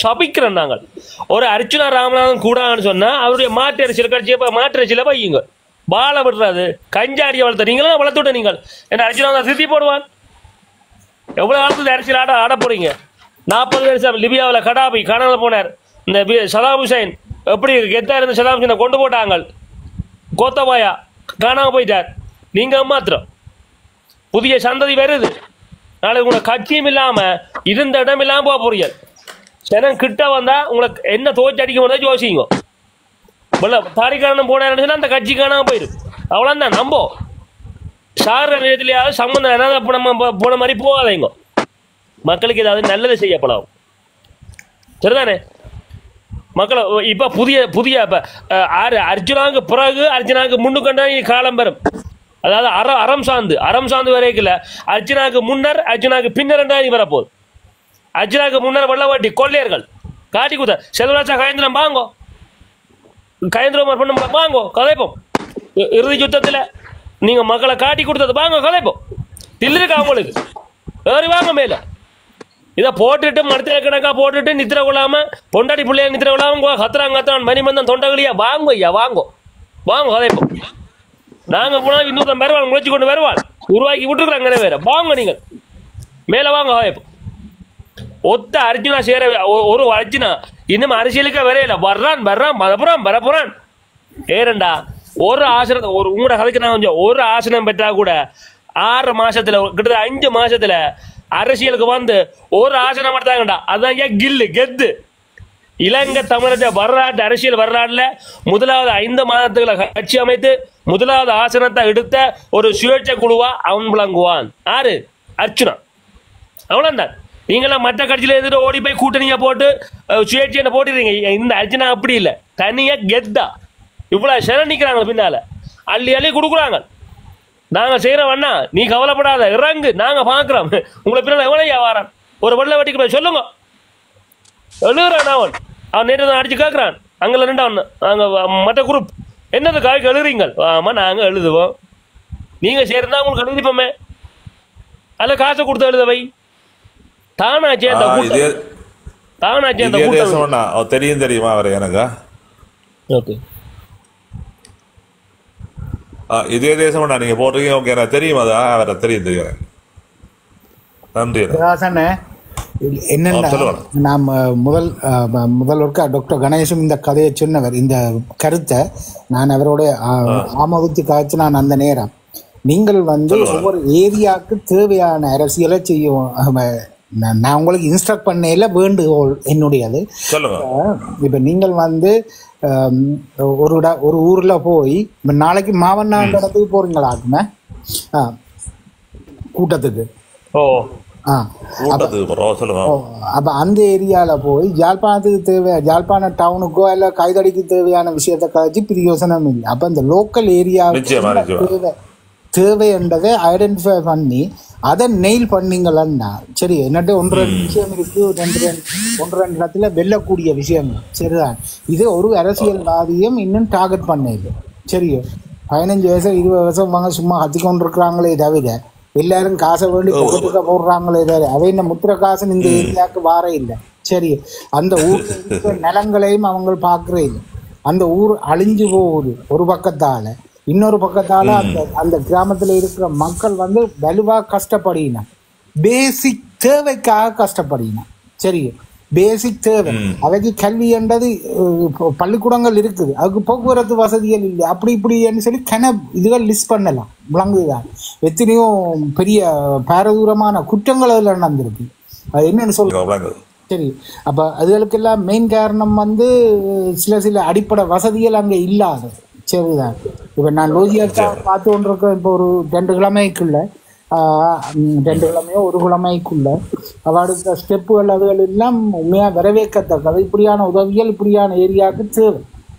சபிக்கிறோம் நாங்கள் ஒரு அர்ச்சுனா ராமநாதன் கூடான்னு சொன்னா அவருடைய மாட்டு அரசியல் கட்சியை போய் மாட்டு அரசியல வையுங்க வாழ விடுறாது கஞ்சாடியை வளர்த்த நீங்களும் வளர்த்து விட்ட நீங்கள் என்ன அர்ச்சுனா தான் திருத்தி போடுவான் எவ்வளவு காலத்துல அரசியல் ஆட ஆட போறீங்க நாற்பது வருஷம் லிபியாவில் கடாபி காணாமல் போனார் இந்த வி- சதாம் ஹுசைன் எப்படி கெத்தா இருந்த சதாம் ஹுசைனை கொண்டு போட்டாங்க கோத்தபாயா காணாம போயிட்டார் நீங்க மாத்திரம் புதிய சந்ததி வருது நாளைக்கு உங்களை கட்சியும் இல்லாம இருந்த இடம் இல்லாம போக போறீங்க ஜனம் கிட்ட வந்தா உங்களுக்கு என்ன தோச்சு அடிக்க முடியாது யோசிங்க இல்ல தாரிக்காரன் போனாருன்னு சொன்னா அந்த கட்சி காணாம போயிடும் அவ்வளோதான் நம்போ சார் நேரத்துலயாவது சம்மந்தம் ஏதாவது அப்ப நம்ம போ- போன மாதிரி போகாதீங்க மக்களுக்கு ஏதாவது நல்லது செய்யப்படும் சரிதானே மக்களை இப்ப புதிய புதிய இப்ப அஹ், ஆறு அர்ஜுனாவுக்கு பிறகு அர்ஜுனாவுக்கு முன்னுக்கண்டா காலம் பெறும் அதாவது அற அறம் சார்ந்து அறம் சார்ந்து வரைக்கல அர்ஜுனாவுக்கு முன்னர் அர்ஜுனாவுக்கு பின்னர் ரெண்டாயிரம் வரப்போகுது அர்ஜுனாவுக்கு முன்னர் வெள்ளவாட்டி கொள்ளையர்கள் காட்டி குத்த செல்வராஜா கயந்திரம் வாங்கோ கயந்திரம் பண்ண வாங்கோ கதைப்போம் இ- இறுதி யுத்தத்தில் நீங்க மக்களை காட்டி கொடுத்தது வாங்க கதைப்போம் தில்லிருக்கா அவங்களுக்கு ஏறி வாங்க மேல இதை போட்டுட்டு மரத்துல கணக்கா போட்டுட்டு நித்திர கொள்ளாம பொண்டாடி பிள்ளைய நித்திர கொள்ளாம கத்துறாங்க கத்துறான் மணிமந்தம் தொண்டகளியா வாங்கோ ஐயா வாங்கோ வாங்க கதைப்போம் நாங்க போனா இன்னொருத்தன் வருவான் முளைச்சு கொண்டு வருவான் உருவாக்கி விட்டுருக்குறாங்க வேற வாங்க நீங்கள் மேல வாங்க கதைப்போம் ஒத்த அர்ஜுனா சேர ஒ- ஒரு அர்ஜுனா இன்னும் அரசியலுக்கு வரையில வர்றான் வர்றான் வரப்புறான் வரப்புறான் ஏறண்டா ஒரு ஆசனத்தை ஒரு உங்களோட கதைக்கு நான் கொஞ்சம் ஒரு ஆசனம் பெற்றா கூட ஆறு மாசத்துல கிட்டத்தட்ட அஞ்சு மாசத்துல அரசியலுக்கு வந்து ஒரு ஆசனம் எடுத்தாங்கடா அதான் ஏன் கில்லு கெத்து இலங்கை தமிழக வரலாற்று அரசியல் வரலாறுல முதலாவது ஐந்து மாதத்துக்குள்ள கட்சி அமைத்து முதலாவது ஆசனத்தை எடுத்த ஒரு சுயேட்சை குழுவா அவன் விளங்குவான் ஆறு அர்ச்சுனா அவ்வளோதான் நீங்களாம் மற்ற கட்சியில எதிர்த்து ஓடி போய் கூட்டணியை போட்டு அஹ், சுயேட்சையை போட்டுறீங்க இந்த அர்ச்சனா அப்படி இல்லை தனியா கெத்தா இவ்வளவு சில நிக்கிறாங்க பின்னால அள்ளி அள்ளி கொடுக்குறாங்க நாங்க செய்யறோம் அண்ணா நீ கவலைப்படாத இறங்கு நாங்க பாக்குறோம் உங்களை பின்னால எவ்வளவு வியாபாரம் ஒரு வெள்ள வெட்டிக்கு போய் சொல்லுங்க எழுதுறான் அவன் அவன் நேற்று தான் அடிச்சு கேட்கறான் அங்கே நின்றான் நாங்க மற்ற குரூப் என்னது காய்க்கு எழுதுறீங்க ஆமா நாங்க எழுதுவோம் நீங்க சேர்ந்தா உங்களுக்கு எழுதிப்போமே அதில் காசை கொடுத்து எழுதவை தானா சேர்ந்த ஆ, இதே கூட்டம் தானா சேர்ந்த இதே கூட்டம் தேசம்னா அவ தெரியும் தெரியுமா அவர் எனக்கு ஓகே ஆ, இதே தேசம்னா நீங்க போட்டிருக்கீங்க ஓகே எனக்கு தெரியும் அது அவரை தெரியும் தெரியும் எனக்கு. நன்றி எனக்கு. பிரகாசனே என்னென்ன ஆ, சொல்லுங்க. நாம் முதல் அஹ், ம- முதல்வருக்கு டாக்டர் கணேசும் இந்த கதையை சொன்னவர் இந்த கருத்தை நான் அவரோட ஆ- ஆமோதித்து காய்ச்சி நான் அந்த நேரம் நீங்கள் வந்து ஒவ்வொரு ஏரியாவுக்கு தேவையான அரசியலை செய்யும் அஹ், நான் நான் உங்களுக்கு இன்ஸ்ட்ரக்ட் பண்ணையில வேண்டுகோள் என்னுடையது சொல்லுங்க இப்போ நீங்கள் வந்து ஆம், ஒரு இட ஒரு ஊர்ல போய் இப்ப நாளைக்கு மாவண்ணாண்ட இடத்துக்கு போறீங்களாக்குமே ஆ கூட்டத்துக்கு ஓ ஆ கூட்டத்துக்கு போறோம் சொல்லுங்க ஓ, அப்ப அந்த ஏரியால போய் ஜாழ்ப்பாணத்துக்கு தேவை ஜாழ்ப்பாண டவுனுக்கோ இல்ல கைதடிக்கு தேவையான விஷயத்த கழிச்சு பிரயோசனம் இல்லை அப்ப இந்த லோக்கல் நிச்சயமா, ஏரியா நிச்சயமா. தேவை தேவை என்றதை ஐடென்டிஃபை பண்ணி அதை நெயில் பண்ணீங்களா சரி என்னட்டு ஒன்று ரெண்டு விஷயம் இருக்கு ரெண்டு ரெண்டு ஒன்று ரெண்டு இடத்துல வெல்லக்கூடிய விஷயங்கள் சரிதான் இது ஒரு அரசியல்வாதியும் இன்னும் டார்கெட் பண்ணல சரியோ பதினஞ்சு வருஷம் இருபது வருஷம் வாங்க சும்மா கத்தி கொண்டு இருக்கிறாங்களே தவிர எல்லாரும் காசை வேண்டி பொக்கெட்டுக்க போடுறாங்களே தவிர அவை இந்த முத்திர காசு இந்த ஏரியாவுக்கு வார இல்லை சரி அந்த ஊர் இருக்கிற நிலங்களையும் அவங்க பார்க்கறே இல்லை அந்த ஊர் அழிஞ்சு போகுது ஒரு பக்கத்தால இன்னொரு பக்கத்தால அந்த அந்த கிராமத்துல இருக்கிற மக்கள் வந்து வலுவா கஷ்டப்படினா பேசிக் தேவைக்காக கஷ்டப்படினா சரி பேசிக் தேவை அவைக்கு கல்வி என்றது அஹ், இப்போ பள்ளிக்கூடங்கள் இருக்குது அதுக்கு போக்குவரத்து வசதிகள் இல்லை அப்படி இப்படின்னு சொல்லி கன இதுகள் லிஸ்ட் பண்ணலாம் விளங்குதுதான் எத்தனையோ பெரிய பாரதூரமான குற்றங்கள் அதில் நடந்திருக்கு அது என்னன்னு சொல்ல இங்க விளங்குது. சரி அப்ப அதுகளுக்கெல்லாம் மெயின் காரணம் வந்து சில சில அடிப்படை வசதிகள் அங்க இல்லாத சரிதான் இப்ப நான் லோஜியாக்கா பார்த்து கொண்டிருக்கேன் இப்போ ஒரு ரெண்டு கிழமைக்குள்ள ஆஹ், ம், ரெண்டு கிழமையோ ஒரு கிழமைக்குள்ள அவளுக்கு ஸ்டெப்புகள் அதுகள் எல்லாம் உண்மையா வரவேற்கத்தக்கது இப்படியான உதவிகள் இப்படியான ஏரியாவுக்கு தேவை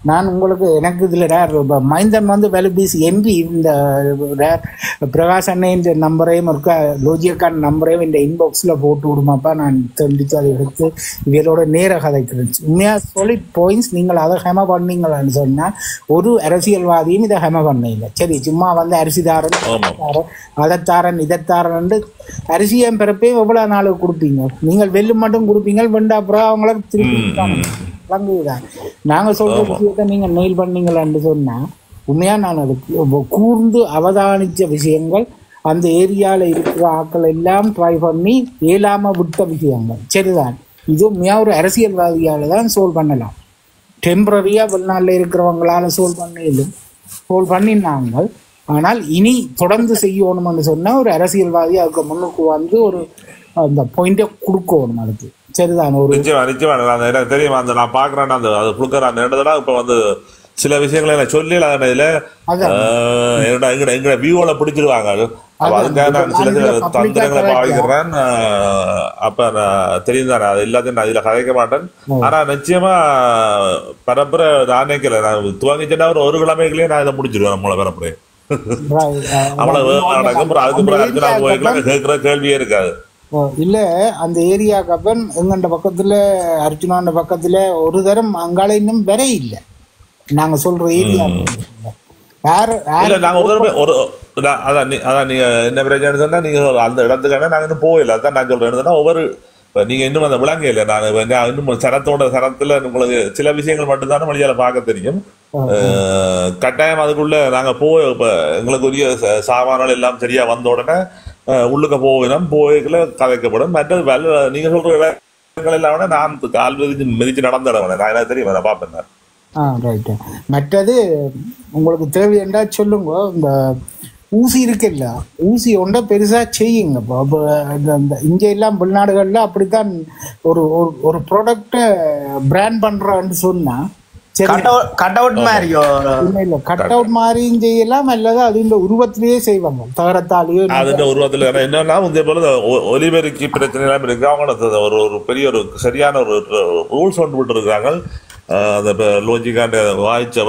நான் உங்களுக்கு எனக்கு இதில் ரேர் இப்போ மைந்தன் வந்து வெலுபீஸ் எம்பி இந்த ரேர் பிரகாஷ் அண்ணன் நம்பரையும் இருக்க லோஜியக்கான் நம்பரையும் இந்த இன்பாக்ஸில் போட்டு விடுமாப்பா நான் தெரிஞ்சிச்சு அதை எடுத்து இவரோட நேர கதைக்கிறேன் உண்மையாக solid பாயிண்ட்ஸ் நீங்கள் அதை ஹெம பண்ணீங்களான்னு சொன்னால் ஒரு அரசியல்வாதியும் இதை ஹெம பண்ணல சரி சும்மா வந்து அரிசிதாரன் தாரன், அதைத்தாரன் இதைத்தாரன் அரிசியம் பிறப்பே எவ்வளவு நாளுக்கு கொடுப்பீங்க நீங்கள் வெள்ளு மட்டும் கொடுப்பீங்க வெண்டா அப்புறம் அவங்களுக்கு திருப்பி கொடுப்பாங்க. விளங்குதுதான் நாங்க சொல்ற விஷயத்த நீங்க நெயில் பண்ணீங்களான்னு சொன்னா உண்மையா நான் அதுக்கு கூர்ந்து அவதானிச்ச விஷயங்கள் அந்த ஏரியால இருக்கிற ஆட்கள் எல்லாம் ட்ரை பண்ணி இயலாம விட்ட விஷயங்கள் சரிதான் இது உண்மையா ஒரு அரசியல்வாதியால தான் சோல்வ் பண்ணலாம் டெம்பரரியா வெளிநாட்டில் இருக்கிறவங்களால சோல்வ் பண்ணிடும் சோல்வ் பண்ணினாங்க ஆனால் இனி தொடர்ந்து செய்யணும்னு சொன்னா ஒரு அரசியல்வாதி அதுக்கு முன்னுக்கு வந்து ஒரு அந்த பாயிண்டை கொடுக்கணும் அதுக்கு சரிதான் ஒரு நிச்சயமா நிச்சயமா நான் எனக்கு தெரியும் அந்த நான் பாக்குறேன் அந்த அது புழுக்கிற அந்த இடத்துல இப்ப வந்து சில விஷயங்களை எனக்கு சொல்லி நான் இதுல அதான். ஆஹ், என்னடா எங்கட எங்கட வியூல பிடிச்சிருவாங்க அப்ப அதான். அதுக்காக நான் சில சில public ஆ தந்திரங்களை correct ஆ. பாவிக்கிறேன் ஆஹ், அப்ப நான் தெரியும் தானே அது எல்லாத்தையும் நான் இதுல கதைக்க மாட்டேன் ஆனா நிச்சயமா பரப்புற நான் நினைக்கல நான் துவங்கிச்சேன்னா ஒரு ஒரு கிழமைகளே நான் இதை முடிச்சிருவேன் நம்மள பரப்புறே அவ்வளவு நடக்கும் அப்புறம் அதுக்கு பிறகு அடுத்து நான் போய்க்கலாம் கேட்கிற கேள்வியே இருக்காது ஓ, இல்ல அந்த ஏரியா கப்பன் எங்கண்ட பக்கத்துல அர்ஜுனாண்ட பக்கத்துல ஒரு தரம் அங்கால இன்னும் வர இல்ல நாங்க சொல்ற ஏரியா வேற இல்ல வேற நாங்க ஒரு தடவை ஒரு நான் அதான் நீ அதான் நீங்க என்ன பிரச்சனை சொன்னா நீங்க அந்த இடத்துக்கான நாங்க இன்னும் போகல அதான் நான் சொல்றேன் என்னன்னா ஒவ்வொரு இப்ப நீங்க இன்னும் அந்த விளங்க இல்லை நான் இப்ப நான் இன்னும் சரத்தோட சரத்துல உங்களுக்கு சில விஷயங்கள் மட்டும்தானே வழியால பார்க்க தெரியும் அஹ், கட்டாயம் அதுக்குள்ள நாங்க போய் இப்ப எங்களுக்கு உரிய ச- சாமான்கள் எல்லாம் சரியா வந்த உடனே அஹ், உள்ளுக்க போகணும் போய்க்குள்ள கதைக்கப்படும் மற்றது வெள்ள நீங்க சொல்ற இடங்கள் எல்லாம் விட நான் கால் மிதிச்சு மிதிச்சு நடந்துடுவேன் நான் எனக்கு தெரியும் நான் பார்ப்பேன் நான் ஆ ரைட்டு மற்றது உங்களுக்கு தேவையண்டா சொல்லுங்க இந்த ஊசி இருக்குல்ல ஊசி ஒன்றை பெருசா செய்யுங்க இப்போ இப்போ இந்த இந்த இங்கே எல்லாம் வெளிநாடுகள்ல அப்படித்தான் ஒரு ஒரு ஒரு ப்ராடக்டை பிராண்ட் பண்றான்னு சொன்னா சரி கட் அவுட் மாதிரியோ இல்ல இல்ல கட் அவுட் மாதிரியும் செய்யலாம் அல்லது அது இந்த உருவத்திலேயே செய்வாங்க தகரத்தாலேயோ அதுன்ற உருவத்துல ஏன்னா என்னன்னா இதே போல இந்த ஒ- ஒலிபெருக்கி பிரச்சனை எல்லாம் இருக்கு அவங்க ஒரு ஒரு பெரிய ஒரு சரியான ஒரு ரூல்ஸ் ஒன்று விட்டு இருக்காங்க அந்த லோஜிக்காண்ட வாய்ச்சவ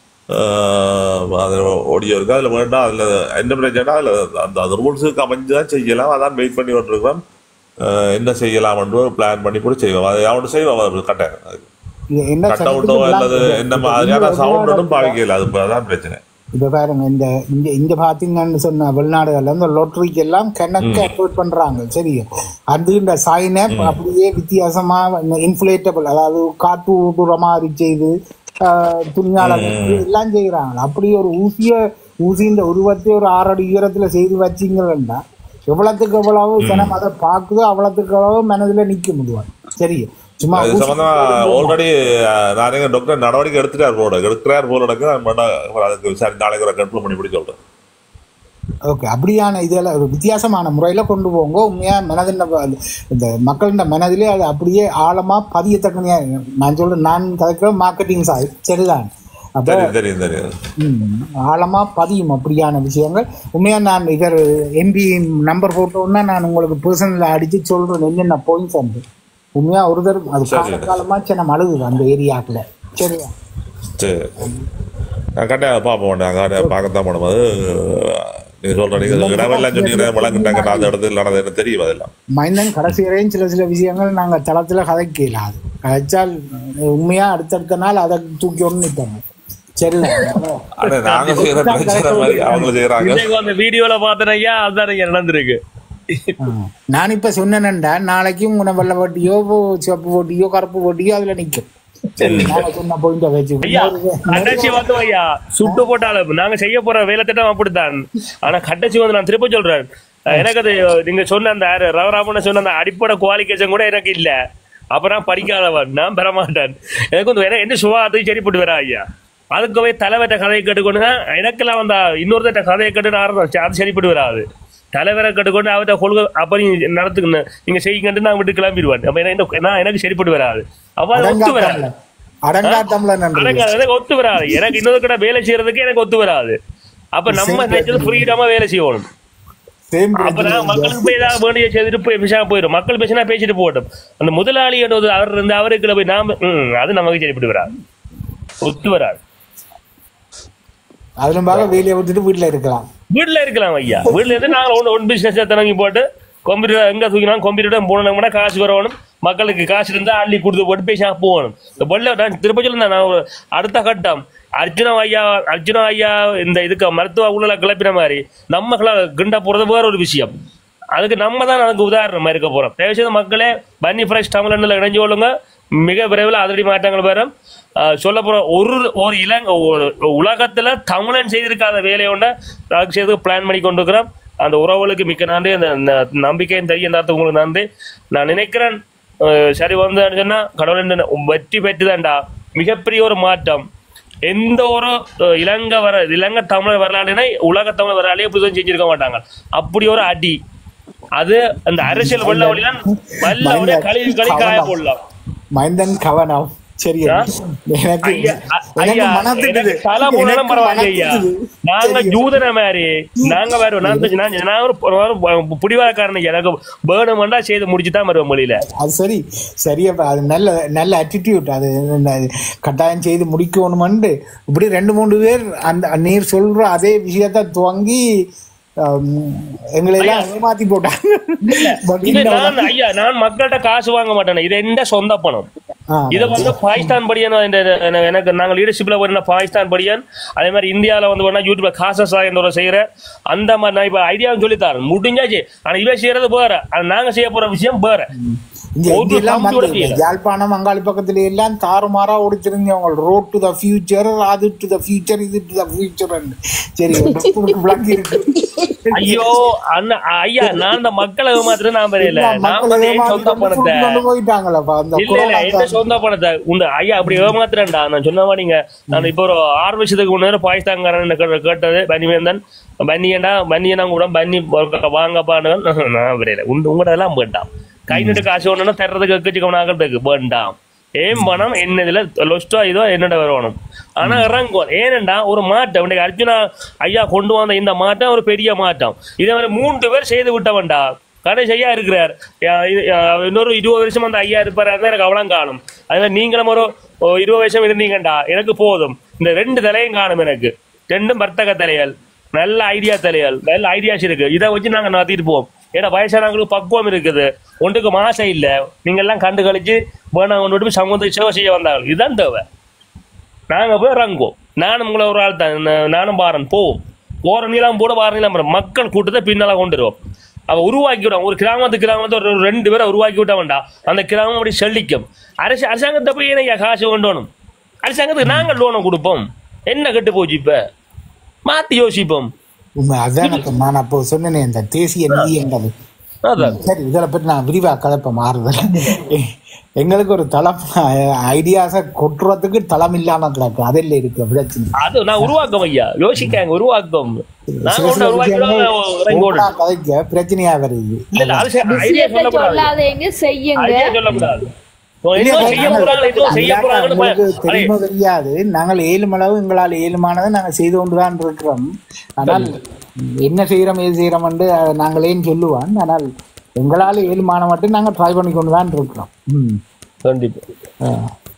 அது ஒடியோ இருக்கு அதுல வேண்டாம் அதுல என்ன பிரச்சனை அதுல அந்த அந்த ரூல்ஸுக்கு அமைஞ்சு தான் செய்யலாம் அதான் வெயிட் பண்ணி வந்துருக்கோம் என்ன செய்யலாம்னு ஒரு பிளான் பண்ணி கூட செய்வோம் அதை அவனு செய்வோம் கட்டாயம் இது என்ன கட் அவுட்டோ அல்லது என்ன மாதிரியான சவுண்டும் பாவிக்கல அது அதான் பிரச்சனை இப்ப பாருங்க இந்த இங்க இங்க பாத்தீங்கன்னு சொன்ன வெளிநாடுகள்ல இந்த லொட்டரிக்கு எல்லாம் கணக்கு அப்லோட் பண்றாங்க சரி அது இந்த சைன் அப் அப்படியே வித்தியாசமா இன்ஃபுலேட்டபிள் அதாவது காற்று ஊதுற மாதிரி செய்து ஆஹ், துணியால வச்சு எல்லாம் செய்யறாங்க அப்படி ஒரு ஊசிய ஊசியின் உருவத்தை ஒரு ஆறு அடி உயரத்துல செய்து வச்சீங்கன்னா எவ்வளவுக்கு எவ்வளவு ஜனம் அதை பார்க்குதோ அவ்வளவுக்கு அவ்வளவு மனதுல நிக்க முடியும் சரி சும்மா அது ஊசி சம்பந்தமா ஆல்ரெடி நான் எங்க டாக்டர் நடவடிக்கை எடுத்துட்டார் போல எடுக்கிறார் போல எனக்கு நான் வேணா அதுக்கு சரி நாளைக்கு ஒரு கன்ஃபார்ம் பண்ணி பிடி சொல்றேன் ஓகே அப்படியான இதெல்லாம் ஒரு வித்தியாசமான முறையில் கொண்டு போங்க உண்மையாக மனதின் இந்த மக்களின் மனதிலே அது அப்படியே ஆழமாக பதியத்தக்கனையா நான் சொல்றேன் நான் கதைக்கிற மார்க்கெட்டிங் சாய் சரிதான் அப்போ தெரியும் தெரியும் தெரியும் ம், ஆழமா பதியும் அப்படியான விஷயங்கள் உண்மையா நான் இவர் எம்பி நம்பர் போட்டோன்னா நான் உங்களுக்கு பர்சனலில் அடிச்சு சொல்றேன் என்னென்ன பாயிண்ட்ஸ் வந்து உண்மையா ஒரு தடவை அது கால காலமா சின்ன அழுகுது அந்த ஏரியாக்குள்ள சரியா சரி நான் கட்டாயம் பார்ப்போம் நாங்கள் பார்க்கத்தான் போனோம் அது நீங்க சொல்ற நீங்க இடமெல்லாம் சொன்னீங்க வழங்கிட்டாங்க நான் அந்த இடத்துல நடந்தது எனக்கு தெரியும் அதெல்லாம் மைந்தன் கடைசி வரையும் சில சில விஷயங்கள் நாங்க தளத்துல கதைக்கல அது கதைச்சால் உண்மையா அடுத்தடுத்த நாள் அதை தூக்கி ஒன்று நிற்பாங்க சரி ஆனா நாங்க செய்யற பிரச்சனை மாதிரி அவங்க செய்யறாங்க இன்னைக்கு அந்த வீடியோல பார்த்தேன் ஐயா அதுதான் இங்க நடந்திருக்கு நான் இப்ப சொன்னேன்டா நாளைக்கும் உன வெள்ளை போட்டியோ சிவப்பு போட்டியோ கருப்பு போட்டியோ அதுல நிக்கும் சரி நாங்க சொன்ன பாயிண்ட வச்சு ஐயா கட்டச்சி வந்து ஐயா சுட்டு போட்டாலும் நாங்க செய்ய போற வேலை திட்டம் அப்படித்தான் ஆனா கட்டச்சி வந்து நான் திருப்ப சொல்றேன் அஹ் எனக்கு அது நீங்க சொன்ன அந்த ரவராமன் சொன்ன அந்த அடிப்படை குவாலிஃபிகேஷன் கூட எனக்கு இல்ல அப்புறம் படிக்காதவன் நான் பெற மாட்டேன் எனக்கு வந்து வேற என்ன சுவாத்துக்கு சரிப்பட்டு வரா ஐயா அதுக்கு போய் தலைவர்கிட்ட கதையை கேட்டுக்கொண்டு எனக்கெல்லாம் வந்தா இன்னொருத்த கதையை கேட்டு ஆரம்பம் அது சரிப்பட்டு வராது தலைவரை கட்டுக்கொண்டு அவர்கிட்ட கொள்கை அப்ப நீங்க நடத்துக்கங்க நீங்க செய்யுங்கன்ட்டு நான் விட்டு கிளம்பிடுவேன் அப்ப எனக்கு நான் எனக்கு சரிப்பட்டு வராது அப்ப அது ஒத்து வராது அடங்காத்தம்ல நன்றி எனக்கு எனக்கு ஒத்து வராது எனக்கு இன்னொரு கடை வேலை செய்யறதுக்கு எனக்கு ஒத்து வராது அப்ப நம்ம நினைச்சது ஃப்ரீடமா வேலை செய்யணும் சேம் அப்ப நான் மக்களுக்கு போய் ஏதாவது வேண்டிய செய்துட்டு போய் பேசாம போயிடும் மக்கள் பேசினா பேசிட்டு போகட்டும் அந்த முதலாளி என்றது அவர் இருந்து அவருக்குள்ள போய் நாம ம், அது நமக்கு சரிப்பட்டு வராது ஒத்து வராது அதிலும் பார்க்க வேலையை விட்டுட்டு வீட்டுல இருக்கலாம் வீட்டுல இருக்கலாம் ஐயா வீட்டுல இருந்து நாங்க ஒன்று ஒன் பிசினஸ் தொடங்கி போட்டு கம்ப்யூட்டர் எங்க தூக்கினாலும் கம்ப்யூட்டர் போனோம்னா காசு வரணும் மக்களுக்கு காசு இருந்தா அள்ளி கொடுத்து போட்டு பேசி போகணும் இந்த பொல்ல நான் திருப்ப சொல்லுங்க நான் ஒரு அடுத்த கட்டம் அர்ஜுனா ஐயா அர்ஜுனா ஐயா இந்த இதுக்கு மருத்துவ ஊழல கிளப்பின மாதிரி நம்ம கிள கிண்ட போறது வேற ஒரு விஷயம் அதுக்கு நம்ம தான் அதுக்கு உதாரணமா இருக்க போறோம் தயவுசெய்து மக்களே பன்னி ஃப்ரெஷ் தமிழ்ல இணைஞ்சு கொள்ளுங்க மிக விரைவில் அதிரடி மாற்றங்கள் வரும் ஆஹ் சொல்ல போற ஒரு ஒரு இளங்க ஒரு உலகத்துல தமிழன் செய்திருக்காத வேலையை ஒன்றை அதுக்கு செய்து பிளான் பண்ணி கொண்டிருக்கிறோம் அந்த உறவுகளுக்கு மிக்க நன்றி அந்த அந்த நம்பிக்கையும் தெரிய நேரத்துக்கு உங்களுக்கு நன்றி நான் நினைக்கிறேன் ஆஹ் சரி வந்து சொன்னா கடவுள் என்ன வெற்றி பெற்றுதான்டா மிகப்பெரிய ஒரு மாற்றம் எந்த ஒரு அஹ், இலங்கை வர இலங்கை தமிழர் வரலாறுனா உலக தமிழர் வரலாறே புதுசும் செஞ்சிருக்க மாட்டாங்க அப்படி ஒரு அடி அது அந்த அரசியல் வெள்ள வழிதான் வல்ல வழியா கழுவி கழுவி காய போடலாம் மைந்தன் கவனம் சரியா ஆ? எனக்கு ஐயா, அ- எனக்கு ஐயா, மனத்துக்குது எனக்கு தலை போனாலும் எனக்கு பரவாயில்ல ஐயா. மனத்துக்குது. நாங்க சரியா? ஜூதன மாதிரி நாங்க வேற நான் நான் நான் ஒரு ஒரு புடிவாரக்காரன் ஐயா. எனக்கு வேணுமெண்டா செய்து முடிச்சு தான் வருவேன் மொழியில அது சரி சரியப்பா அது நல்ல நல்ல attitude அது என்ன, கட்டாயம் செய்து முடிக்கணுமெண்டு இப்படி ரெண்டு மூணு பேர் அந்த நீர் சொல்ற அதே விஷயத்த துவங்கி ஆம், எங்களை எல்லாம் ஏமாத்தி போட்டாங்க But இது இந்த நான் ஐயா நான் மக்கள்கிட்ட காசு வாங்க மாட்டேன் இது எந்த சொந்த பணம் ஆ, இதை வந்து பாகிஸ்தான் படியன் இந்த இந்த- எனக்கு நாங்கள் லீடர்ஷிப்ல போனா பாகிஸ்தான் படியன் அதே மாதிரி இந்தியாவில் வந்து வேணா யூடியூப்ல காசஸ் என்ற செய்யற அந்த மாதிரி நான் இப்ப ஐடியாவும் சொல்லித்தரேன் முடிஞ்சாச்சு ஆனா இவன் செய்யறது வேற ஆனா நாங்க செய்ய போற விஷயம் வேற இங்க ஒரு இங்கெல்லாம் கம்பி கூட வந்து செய்யல. யாழ்ப்பாணம் அங்காளி பக்கத்துல எல்லாம் தாறுமாறா ஓடிச்சிருந்தவங்க ரோட் டு த ஃபியூச்சர் அது டு த ஃபியூச்சர் இது டு த ஃபியூச்சர் சரி உங்களுக்கு விளங்கி இருக்கு ஐயோ அண்ணா ஐயா நான் அந்த மக்களை ஏமாத்துறது நான் தெரியல நான் மக்களை வந்து என் சொந்த ஏமாத்தி பணத்தை கொண்டு போயிட்டாங்களப்பா அந்த இல்ல இல்ல கொரோனா எந்த சொந்த பணத்தை உண்டு ஐயா அப்படி ஏமாத்துறேன்டா நான் சொன்ன மாதிரி நீங்க நான் இப்போ ஒரு ஆறு வருஷத்துக்கு முன்னாடி பாகிஸ்தான்காரன் கே- கேட்டது பன்னிவேந்தன் பன்னியண்டா பன்னியனா கூட பன்னி வாங்கப்பான்னு நான் விரையில உண்டு உங்கள்ட்ட எல்லாம் வேண்டாம் கை நீட்டு காசு ஒண்ணுன்னா தர்றதுக்கு எக்கச்சக்கம் ஆகிறதுக்கு வேண்டாம் ஏன் பணம் என்ன இதுல லொஸ்டோ இதோ என்னோட வரணும் ஆனா இறங்கும் ஏனண்டா ஒரு மாற்றம் இன்னைக்கு அர்ஜுனா ஐயா கொண்டு வந்த இந்த மாற்றம் ஒரு பெரிய மாற்றம் இதே மாதிரி மூன்று பேர் செய்து விட்டவன்டா கணேஷ் ஐயா இருக்கிறார் யா- இது- யா- இன்னொரு இருபது வருஷம் அந்த ஐயா இருப்பாரு அதான் எனக்கு அவ்வளோ காணும் அதே மாதிரி நீங்களும் ஒரு ஒரு இருபது வருஷம் இருந்தீங்கண்டா எனக்கு போதும் இந்த ரெண்டு தலையும் காணும் எனக்கு ரெண்டும் வர்த்தக தலைகள் நல்ல ஐடியா தலைகள் நல்ல ஐடியாஸ் இருக்கு இதை வச்சு நாங்க நடத்திட்டு போவோம் ஏன்னா வயசானவங்களுக்கு பக்குவம் இருக்குது ஒன்றுக்கு மாசம் இல்ல நீங்க எல்லாம் கண்டு கழிச்சு வேணா கொண்டு போய் சமூகத்துக்கு சேவை செய்ய வந்தாங்க இதுதான் தேவை நாங்க போய் இறங்குவோம் நானும் உங்களை ஒரு ஆள் தான் நா- நானும் பாரன் போவோம் போற நீளம் போட வார நீளம் போட. மக்கள் கூட்டத்தை பின்னால கொண்டு வருவோம் அவ உருவாக்கி விடும் ஒரு கிராமத்து கிராமத்தை ஒரு ரெண்டு பேரை உருவாக்கி விட்ட வேண்டாம் அந்த கிராமம் அப்படி செழிக்கும் அரசு அரசாங்கத்தை போய் ஏன் ஐயா காசு கொண்டு வரணும் அரசாங்கத்துக்கு நாங்கள் லோனை கொடுப்போம் என்ன கெட்டு போச்சு இப்ப மாத்தி யோசிப்போம் உண்மை அதான் எனக்கு நான் அப்போ சொன்னேனே இந்த தேசிய நிதி என்றது அதான் சரி இதில் பற்றி நான் விரிவாக கலப்ப மாறுதல் எங்களுக்கு ஒரு தளம் ஐடியாஸை கொட்டுறதுக்கு தளம் இல்லாம கிடக்கு அதில் இருக்கு பிரச்சனை அது நான் உருவாக்கம் ஐயா யோசிக்காங்க உருவாக்கம் நாங்க சில சில ஒன்று விஷயங்கள் உருவாக்கி ஓப்பனா கதைக்க பிரச்சனையா வருது இல்ல இல்ல அது ஐடியா விஷயத்தை சொல்லக்கூடாது சொல்லாதீங்க செய்யுங்க ஐடியா சொல்லக்கூடாது இல்லையா, இன்னும் செய்ய நாங்கள் போறாங்க இன்னும் செய்ய அல்லாட்ட போறாங்கன்னு உங்களுக்கு பய- அடே, தெரியுமோ தெரியாது நாங்கள் ஏழுமளவு எங்களால் ஏழுமானதை நாங்கள் செய்து கொண்டுதான் இருக்கிறோம் ஆனால் என்ன செய்கிறோம் ஏது செய்கிறோம் என்று நாங்களேன்னு சொல்லுவான் ஆனால் எங்களால் ஏழுமான மட்டும் நாங்கள் ட்ரை பண்ணி கொண்டு தான் இருக்கிறோம் ம் கண்டிப்பா ஆ.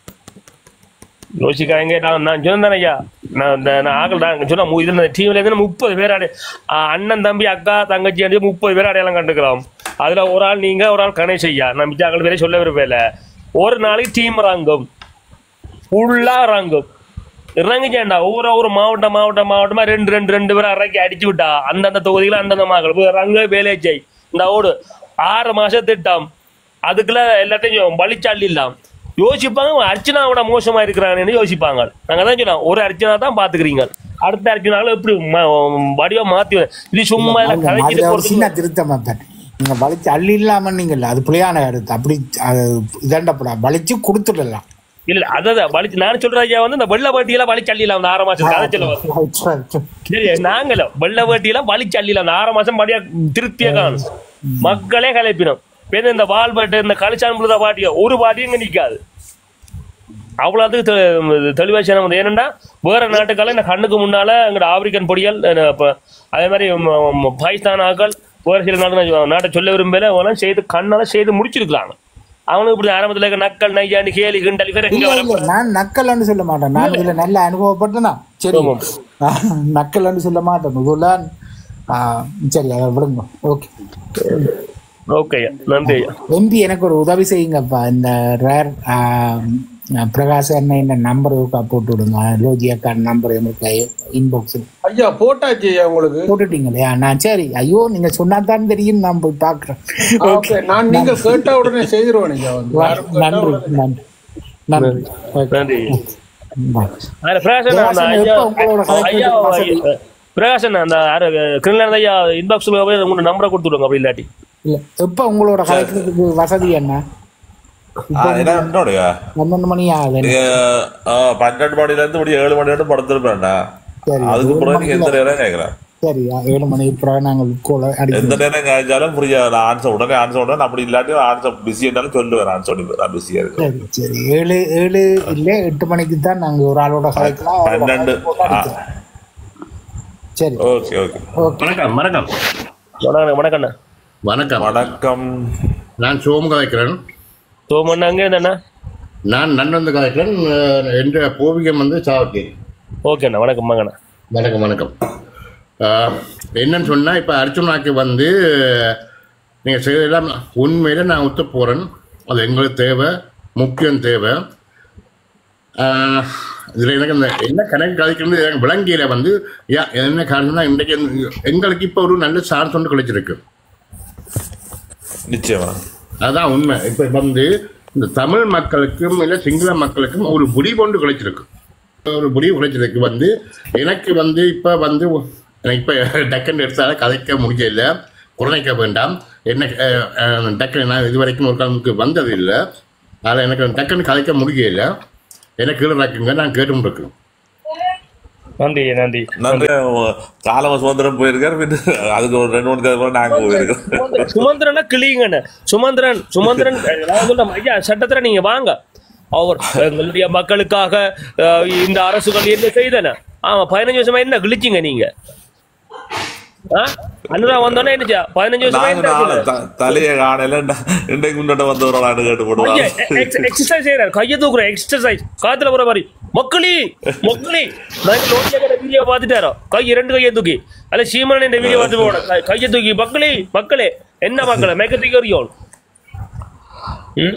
யோசிக்காங்க நான் நான் சொன்னேன் ஐயா நான் இந்த நான் ஆகல நான் சொன்ன மு- இதுல டீம்ல இருந்து முப்பது பேர் அடை ஆ, அண்ணன் தம்பி அக்கா தங்கச்சி அடி முப்பது பேர் அடையாளம் கண்டுக்கிறோம் அதுல ஒரு ஆள் நீங்க ஒரு ஆள் கணேஷ் ஐயா நான் மிச்ச ஆக்கள் பேரே சொல்ல விரும்பல ஒரு நாளைக்கு டீம் இறங்கும் ஃபுல்லா இறங்கும் இறங்கிச்சேன்டா ஒவ்வொரு ஒவ்வொரு மாவட்டம் மாவட்டம் மாவட்டமா ரெண்டு ரெண்டு ரெண்டு பேரும் இறக்கி அடிச்சு விட்டா அந்தந்த தொகுதிகள் அந்தந்த மக்கள் போய் இறங்க வேலையை செய் இந்த ஓடு ஆறு மாசம் திட்டம் அதுக்குள்ள எல்லாத்தையும் வழிச்சாளி இல்லாம் யோசிப்பாங்க அர்ச்சனாவோட மோசமா இருக்கிறாங்கன்னு யோசிப்பாங்க நாங்க தான் சொன்னோம் ஒரு அர்ச்சனா தான் பாத்துக்கிறீங்க அடுத்த அர்ச்சனாவில் எப்படி ம- வடிவம் மாத்தி இது சும்மா இல்ல அதுல கலைச்சிட்டு ஒரு போறதுக்கு சின்ன திருத்தம் அப்ப நீங்க வலிச்சு அள்ளி இல்லாம நீங்கல்ல அது புளியான எடுத்து அப்படி அது இதாண்டப்படா வலிச்சு கொடுத்துடலாம் இல்ல அதான் வலிச்சு நான் சொல்ற ஐயா வந்து இந்த வெள்ள பாட்டியெல்லாம் வழிச்சள்ளிலாம் அந்த ஆறு மாசம் கதை சொல்ல வரும். சரி நாங்கள வெள்ள வேட்டியில வலிச்சு அள்ளில அந்த ஆறு மாசம் படியா திருப்தியா காணும் மக்களே கலைப்பினோம் பேர் இந்த வால்பட்டு இந்த கலிச்சான் புழுத பாட்டியோ ஒரு பாட்டியும் இங்க நிக்காது அவ்வளோத்துக்கு தெ- தெளிவா செய்யணும் வந்து ஏனெண்டா வேற நாட்டுக்கால இந்த கண்ணுக்கு முன்னால எங்கட ஆப்பிரிக்கன் பொடிகள் அஹ், இப்ப அதே மாதிரி ம- ம- பாகிஸ்தான் ஆக்கள் வேறு சில நாட்டு நாட்டை சொல்ல விரும்பல அவெல்லாம் செய்து கண்ணால செய்து முடிச்சிருக்கலாம் அவனுக்கு இப்படி ஆரம்பத்துல இருக்க நக்கல் நையாண்டி கேலி கிண்டல் இவர் எங்க இல்ல வர இல்ல நான் நக்கல்னு சொல்ல மாட்டேன் நான் இதுல நல்ல அனுபவப்பட்டனா சரி ஆமாம். நக்கல்னு சொல்ல மாட்டேன் இதெல்லாம் ஆ, சரி அதை விடுங்க ஓகே ஓகே ஐயா நன்றி ஐயா எம்பி எனக்கு ஒரு உதவி செய்யுங்கப்பா இந்த ரேர் பிரகாஷ் அண்ணன் இந்த நம்பர் போட்டு விடுங்க லோஜி அக்கா நம்பர் எனக்கு இன்பாக்ஸில் ஐயா போட்டாச்சு ஐயா உங்களுக்கு போட்டுட்டீங்க இல்லையா நான் சரி ஐயோ நீங்க சொன்னா தான் தெரியும் நான் போய் பாக்குறேன் ஓகே நான் நீங்க கேட்ட உடனே செய்திருவேன் ஐயா வந்து யாரும் கேட்டா நன்றி உடனே- நன்றி நன்றி ஓகே. நன்றி Bye. அதுல பிரகாசன் அந்த பிரகாசன் ஐயா எப்ப உங்களோட கலைக்கு ஐயா வசதி? பிரகாசன் அந்த கிருஷ்ணன் ஐயா இன்பாக்ஸ்ல போய் உங்க நம்பரை கொடுத்துடுங்க அப்படி இல்லாட்டி இல்ல எப்ப உங்களோட கலைக்கிறதுக்கு வசதி என்ன ஆ, என்ன என்னோடயா பன்னெண்டு மணி ஆகுது நீங்க ஆ, பன்னெண்டு மணில இருந்து இப்படி ஏழு மணி வரைக்கும் படுத்துருப்பேன்டா சரி அதுக்கு பிறகு நீங்க எந்த நேரம் கேட்கறேன் சரி ஏழு மணி பிறகு நாங்கள் கோல எந்த அடிக்கிறோம் நேரம் கேட்டாலும் புரிய நான் ஆன்சர் உடனே ஆன்சர் உடனே அப்படி இல்லாட்டி ஆன்சர் பிஸி இருந்தாலும் சொல்லுவேன் ஆன்சர் நான் பிஸியா இருக்கேன் சரி சரி ஏழு ஏழு இல்ல எட்டு மணிக்கு தான் நாங்க ஒரு ஆளோட கலைக்கலாம் அவரோட பன்னெண்டு கலைக்கு போட்டு அடிக்கிறோம். சரி ஓகே ஓகே ஓகே வணக்கம் வணக்கம் வணக்கம் வணக்கம் வணக்கம் வணக்கம் நான் சோமு கதைக்கிறேன் தோமண்ணா அங்கே இருந்தாண்ணா நான் நன்னந்து கதைக்கிறேன் அஹ், என்ற பூர்வீகம் வந்து சாவத்தேரி ஓகேண்ணா வணக்கம் வாங்கண்ணா வணக்கம் வணக்கம் அஹ், என்னன்னு சொன்னால் இப்போ அர்ச்சுனாக்கு வந்து நீங்கள் செய்யலாம் உண்மையில் நான் ஒத்து போகிறேன் அது எங்களுக்கு தேவை முக்கியம் தேவை இதில் எனக்கு இந்த என்ன கணக்கு கதைக்கிறது எனக்கு விளங்கியில வந்து யா என்ன காரணம்னா இன்றைக்கு எங்களுக்கு இப்போ ஒரு நல்ல சான்ஸ் ஒன்று கிடைச்சிருக்கு நிச்சயமா அதான் உண்மை இப்போ வந்து இந்த தமிழ் மக்களுக்கும் இல்லை சிங்கள மக்களுக்கும் ஒரு முடிவு ஒன்று கிடைச்சிருக்கு ஒரு முடிவு கிடைச்சிருக்கு வந்து எனக்கு வந்து இப்போ வந்து எனக்கு இப்போ டக்குன்னு எடுத்தால கதைக்க முடியல குறைக்க வேண்டாம் என்ன அஹ், அஹ், டக்குன்னு நான் இது வரைக்கும் ஒரு காலமுக்கு வந்தது இல்லை அதில் எனக்கு டக்குன்னு கதைக்க முடியல எனக்கு கீழே ராக்குங்க நான் கேட்டும் இருக்கேன் நன்றி நன்றி நன்றி காலம் சுதந்திரம் போயிருக்காரு பின்ன அதுக்கு ஒரு ரெண்டு மூணு தேவை நாங்க போயிருக்கோம் சுமந்திரனா கிளிங்கண்ண சுமந்திரன் சுமந்திரன் நான் சொல்றேன், ஐயா சட்டத்துல நீங்க வாங்க அவர் எங்களுடைய மக்களுக்காக அஹ், இந்த அரசுகள் என்ன செய்தன ஆமா பதினஞ்சு வருஷமா என்ன கிழிச்சிங்க நீங்க ஆ? அனுரா வந்தோன்னே என்னச்சா பதினஞ்சு வருஷமா நாங்க என்ன நாளை செய்தன? த- தலையை காணல இன்றைக்கு முன்னாடி வந்து ஒரு ஆண்டு கேட்டு ஐயா, போடுவாங்க எக்ஸ்- எக்ஸசைஸ் செய்யறாரு கையை தூக்குற எக்ஸசைஸ் காத்துல போற மாதிரி மக்களி மக்களி நான் லோட்ல வீடியோ பார்த்துட்டாரோ கை இரண்டு கையை தூக்கி அல்ல சீமன் இந்த வீடியோ பார்த்து போட கை- கையை தூக்கி மக்களே மக்களே என்ன மக்களே மேக்க தூக்கி வரையும் ம்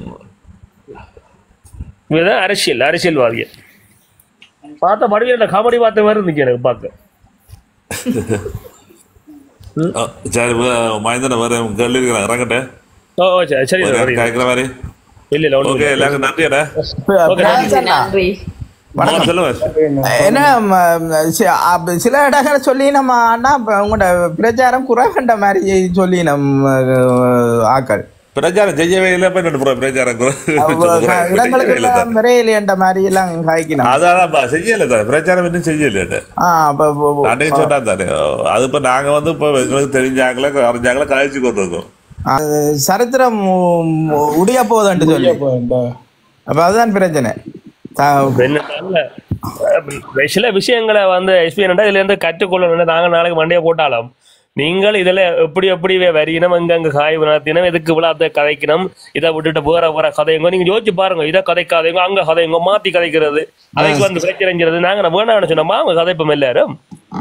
இதுதான் அரசியல் அரசியல்வாதிகள் பார்த்த மறுபடியும் காமெடி பார்த்த மாதிரி இருந்துச்சு எனக்கு பார்க்க ஆ, சரி வே- மகேந்திரன் வேற கேள்வி இருக்கிறாங்க இறங்கட்டேன் ஓ ஓ, சரி சரி சரி. கேட்கிற மாதிரி இல்ல இல்ல ஒண்ணும் ஓகே இல்ல. எல்லாருக்கும் நன்றி அண்ணா ஓகே, நன்றி. நன்றி ஆ, சொல்லுங்க என்ன ம, சி- அப்ப சில இடங்களை சொல்லி நம்ம ஆனா இப்ப உங்களோட பிரச்சாரம் குறைவண்ட மாதிரி சொல்லி நம்ம அஹ், ஆக்கள் பிரச்சாரம் செய்யவே இல்லை இப்ப என்ன ப்ரோ பிரச்சாரம் குறை- அவ- இடங்களுக்கு செய்யல எல்லாம் விரையிலேன்ற மாதிரி எல்லாம் காய்க்கணும் அதான் செய்யல தான் பிரச்சாரம் இன்னும் செய்யல ஆ அப்ப இப்ப- இப்ப- அன்னைக்கு சொன்னா தானே அது இப்ப நாங்க வந்து இப்ப எங்களுக்கு தெரிஞ்சாங்களே அறிஞ்சாங்களே கழிச்சு கொண்டு இருக்கோம் அது சரித்திரம் உ- உடைய போகுதுன்ட்டு சொல்லி அப்ப இந்த அப்ப அதுதான் பிரச்சனை த- என்ன இல்ல, அஹ் சில விஷயங்களை வந்து எஸ்பி இதுல இருந்து கற்றுக்கொள்ளணும் நாங்க நாளைக்கு மண்டையை போட்டாலும் நீங்கள் இதுல எப்படி எப்படி வரியினம் அங்க அங்க காய் நடத்தினம் எதுக்கு விழாத்த கதைக்கணும் இதை விட்டுட்டு வேற வேற கதைங்க நீங்க யோசிச்சு பாருங்க இதை கதைக்காதீங்க அங்க கதைங்க மாத்தி கதைக்கிறது அதுக்கு வந்து பிரச்சனைங்கிறது நாங்க வேணாம்னு சொன்னோமா அவங்க கதைப்போம் எல்லாரும்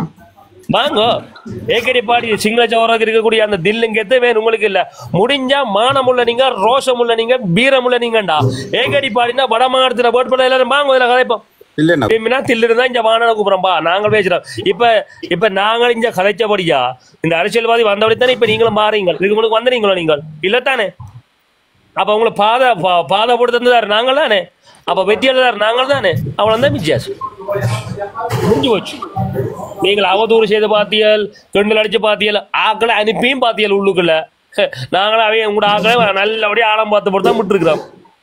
வாங்க ஏக்கடி பாடி சிங்கள சவராக இருக்கக்கூடிய அந்த தில்லுங்க வேணும் உங்களுக்கு இல்ல முடிஞ்சா மானமுள்ள நீங்க ரோஷமுள்ள நீங்க வீரமுள்ள நீங்கண்டா ஏக்கடி பாடினா வட மாநிலத்துல போட்டு பண்ண எல்லாரும் வாங்க இதுல கதைப்போம் இல்லைண்ணா திரும்பினா தில்லிருந்தா இங்க வானன கூப்பிடுறோம்பா நாங்கள் பேசுறோம் இப்ப இப்ப நாங்கள் இங்க கதைச்சபடியா இந்த அரசியல்வாதி வந்தபடி தானே இப்ப நீங்களும் மாறீங்க இதுக்கு முன்னாடி வந்தீங்களோ நீங்கள் இல்லத்தானே அப்ப உங்களை பாதை பா- பாதை போட்டு தந்ததாரு நாங்கள் தானே அப்ப வெற்றியாளர் நாங்கள் தானே அவ்வளவு தான் வித்தியாசம் முடிஞ்சு போச்சு நீங்கள் அவதூறு செய்து பாத்தியல் கண்ணில் அடிச்சு பாத்தியல் ஆக்களை அனுப்பியும் பாத்தியல் உள்ளுக்குள்ள நாங்களும் அவைய உங்களோட ஆக்களை நல்லபடியா ஆழம் பார்த்து போட்டு தான் விட்டுருக்கிறோம்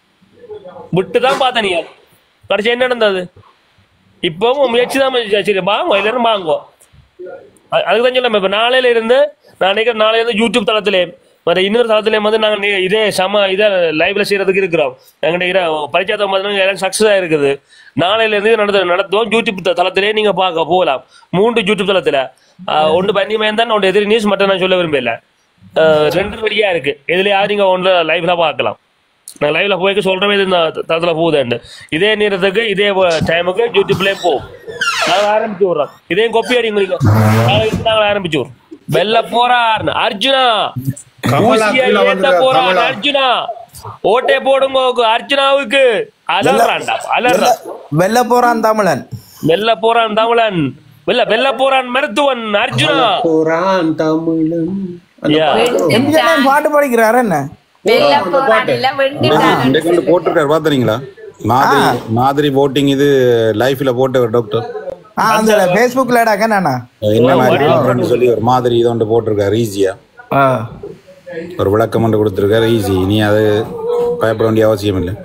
விட்டு தான் பார்த்த நீங்க கடைசி என்ன நடந்தது இப்பவும் முயற்சி தான் பண்ணி- சரி வாங்க எல்லாரும் வாங்குவோம் அது- அதுக்கு தான் சொல்ல இப்போ நாளையில இருந்து நான் நினைக்கிறேன் நாளையில இருந்து யூடியூப் தளத்திலே மற்ற இன்னொரு தளத்திலேயும் வந்து நாங்கள் நி- இதே சம இதை லைவ்ல செய்யறதுக்கு இருக்கிறோம் எங்கிட்ட பரிச்சாத்தம் பார்த்தீங்கன்னா எல்லாம் சக்ஸஸாக இருக்குது நாளையில இருந்து நடத்த நடத்துவோம் யூடியூப் த- தளத்திலே நீங்க பார்க்க போகலாம் மூன்று யூடியூப் தளத்துல ஆஹ், ஒன்று பண்ணி தான் ஒன்று எதிரி நியூஸ் மட்டும் நான் சொல்ல விரும்பல ஆஹ், ரெண்டு வழியா இருக்கு எதுல யார் நீங்க ஒன்று லைவ்ல பார்க்கலாம் நான் லைவ்ல போய்க்க சொல்றவே இது இந்த தளத்துல போகுதுன்னு இதே நேரத்துக்கு இதே டைமுக்கு யூடியூப்லயே போகும் நாங்க ஆரம்பிச்சு விடுறோம் இதையும் கொப்பி அடி உங்களுக்கு நாளைக்கு நாங்க ஆரம்பிச்சு விடுறோம் வெல்ல போறார் அர்ஜுனா கமலா ஊசியை கீழே ஏத்த வந்துருக்கா, போறான் கமலா. அர்ஜுனா ஓட்டை போடுங்க அர்ஜுனாவுக்கு அலறான்டா அலறான் வெல்ல போறான் தமிழன் வெல்ல போறான் தமிழன் வெல்ல வெல்ல போறான் மருத்துவன் அர்ஜுனா போறான் தமிழன் அந்த Yeah. பாட்டு. எம்ஜிஆர் பாட்டு படிக்கிறாரு என்ன வெள்ள போராடில வெண்டிட்டான் இன்றைக்கு வந்து போட்டிருக்காரு பாத்துறீங்களா மாதிரி மாதிரி voting இது லைஃப்ல போட்டவர் டாக்டர் ஆ அந்த ஃபேஸ்புக்ல டாக்க நானா என்ன மாதிரி பண்றேன்னு சொல்லி ஒரு மாதிரி இதை ஒன்று போட்டிருக்காரு ஈஸியா ஆ ஒரு விளக்கம் ஒன்று கொடுத்துருக்காரு ஈஸி இனி அது பயப்பட வேண்டிய அவசியம் இல்லை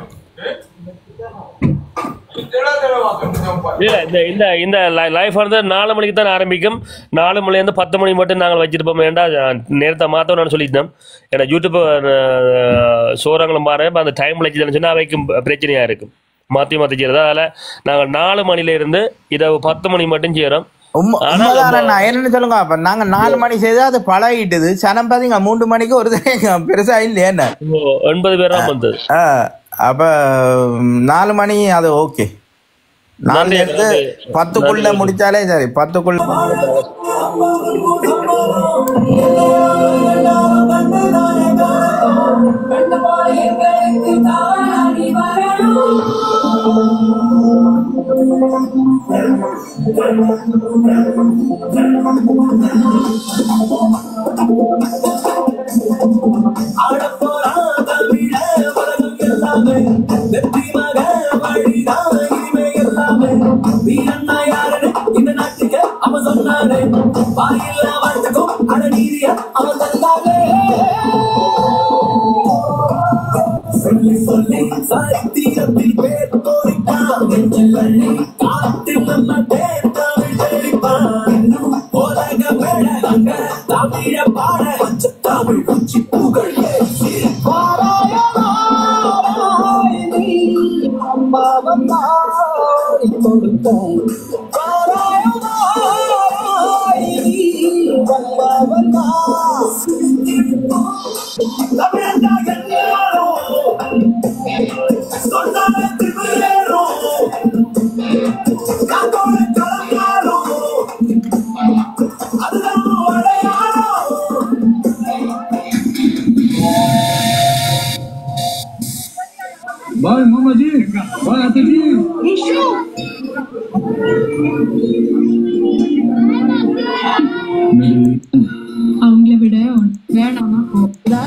இல்ல இந்த இந்த இந்த லைஃப் வந்து நாலு மணிக்கு தான் ஆரம்பிக்கும் நாலு மணிலேருந்து பத்து மணி மட்டும் நாங்கள் வச்சிருப்போம் ஏன்டா நேரத்தை மாற்றணும்னு சொல்லிட்டோம் ஏன்னா யூடியூப் சோரங்களும் பாரு இப்ப அந்த டைம் வச்சுன்னு சொன்னால் அவைக்கும் பிரச்சனையாக இருக்கும் மாற்றி மாற்றி செய்யறது அதனால் நாங்கள் நாலு மணில இருந்து இதை பத்து மணி மட்டும் செய்கிறோம் உண்மை உண்மைதானே நான் என்னன்னு சொல்லுங்க அப்ப நாங்க நாலு மணி செய்து அது பழகிட்டுது சனம் பாத்தீங்க மூன்று மணிக்கு ஒரு தடவை பெருசா இல்லையே என்ன எண்பது பேர் தான் வந்தது ஆ, அப்ப ம், நாலு மணி அது ஓகே நாலு நன்றி, இருந்து நன்றி. பத்துக்குள்ள நன்றி. முடிச்சாலே சரி பத்துக்குள்ள அவங்கள விட வேணாம்னா போ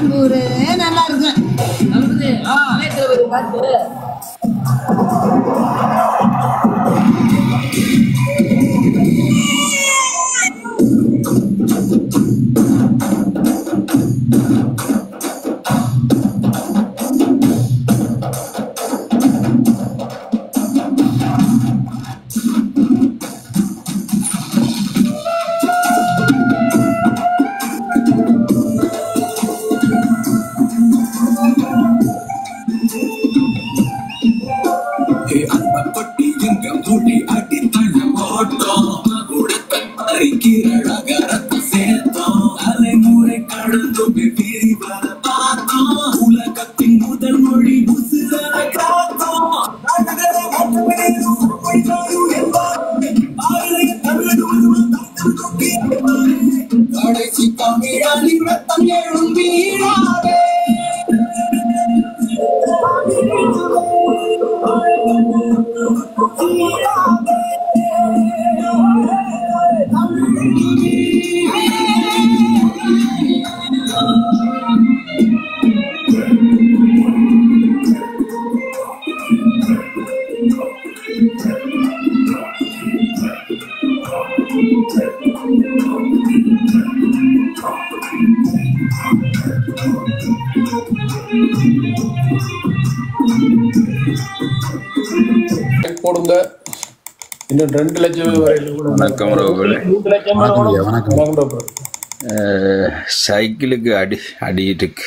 போடுங்க இன்னும் ரெண்டு லட்சம் வரையில கூட வணக்கம் ரோகுல் மூன்று லட்சம் வணக்கம் ஐயா, வணக்கம். வணக்கம் டாக்டர். அஹ், சைக்கிளுக்கு அடி அடிட்டுக்கு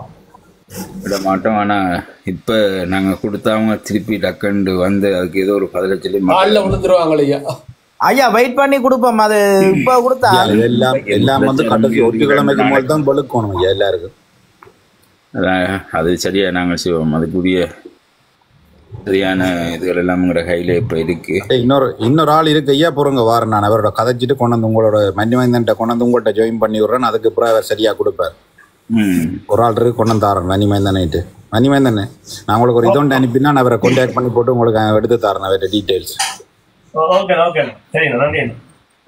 விட மாட்டோம் ஆனால் இப்போ நாங்கள் கொடுத்தவங்க திருப்பி டக்குண்டு வந்து அதுக்கு ஏதோ ஒரு பதில சொல்லி காலில் விழுந்துருவாங்க ஐயா ஐயா வெயிட் பண்ணி கொடுப்போம் அது இப்ப கொடுத்தா எல்லாம் எல்லாம் வந்து கடைசி ஒற்று கிழமைக்கு முதல் தான் பழுக்கணும் ஐயா எல்லாருக்கும் அதான் அது சரியா நாங்கள் செய்வோம் அதுக்குரிய சரியான இதுகள் எல்லாம் உங்களோட கையில இப்ப இருக்கு ஏய், இன்னொரு இன்னொரு ஆள் இருக்கு ஐயா போறங்க வாரேன் நான் அவரோட கதைச்சிட்டு கொண்டு வந்து உங்களோட மணிமைந்தன்ட்ட கொண்டு வந்து உங்கள்கிட்ட ஜாயின் பண்ணி விடுறேன் அதுக்கு அப்புறம் அவர் சரியா கொடுப்பார் ம் ஒரு ஆள் இருக்கு கொண்டு வந்து தாரேன் மணிமைந்தன்ட்டு மணிமைந்தன் நான் உங்களுக்கு ஒரு இதோண்டு அனுப்பினா நான் அவரை கான்டாக்ட் பண்ணி போட்டு உங்களுக்கு எடுத்து தரேன் அவர்கிட்ட டீட்டெயில்ஸ் ஓகே ஓகே சரிண்ணா நன்றி அண்ணா.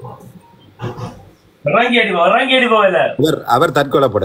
இறங்கி அடி போ இறங்கி அடி போகல அவர் அவர் தற்கொலைப்பட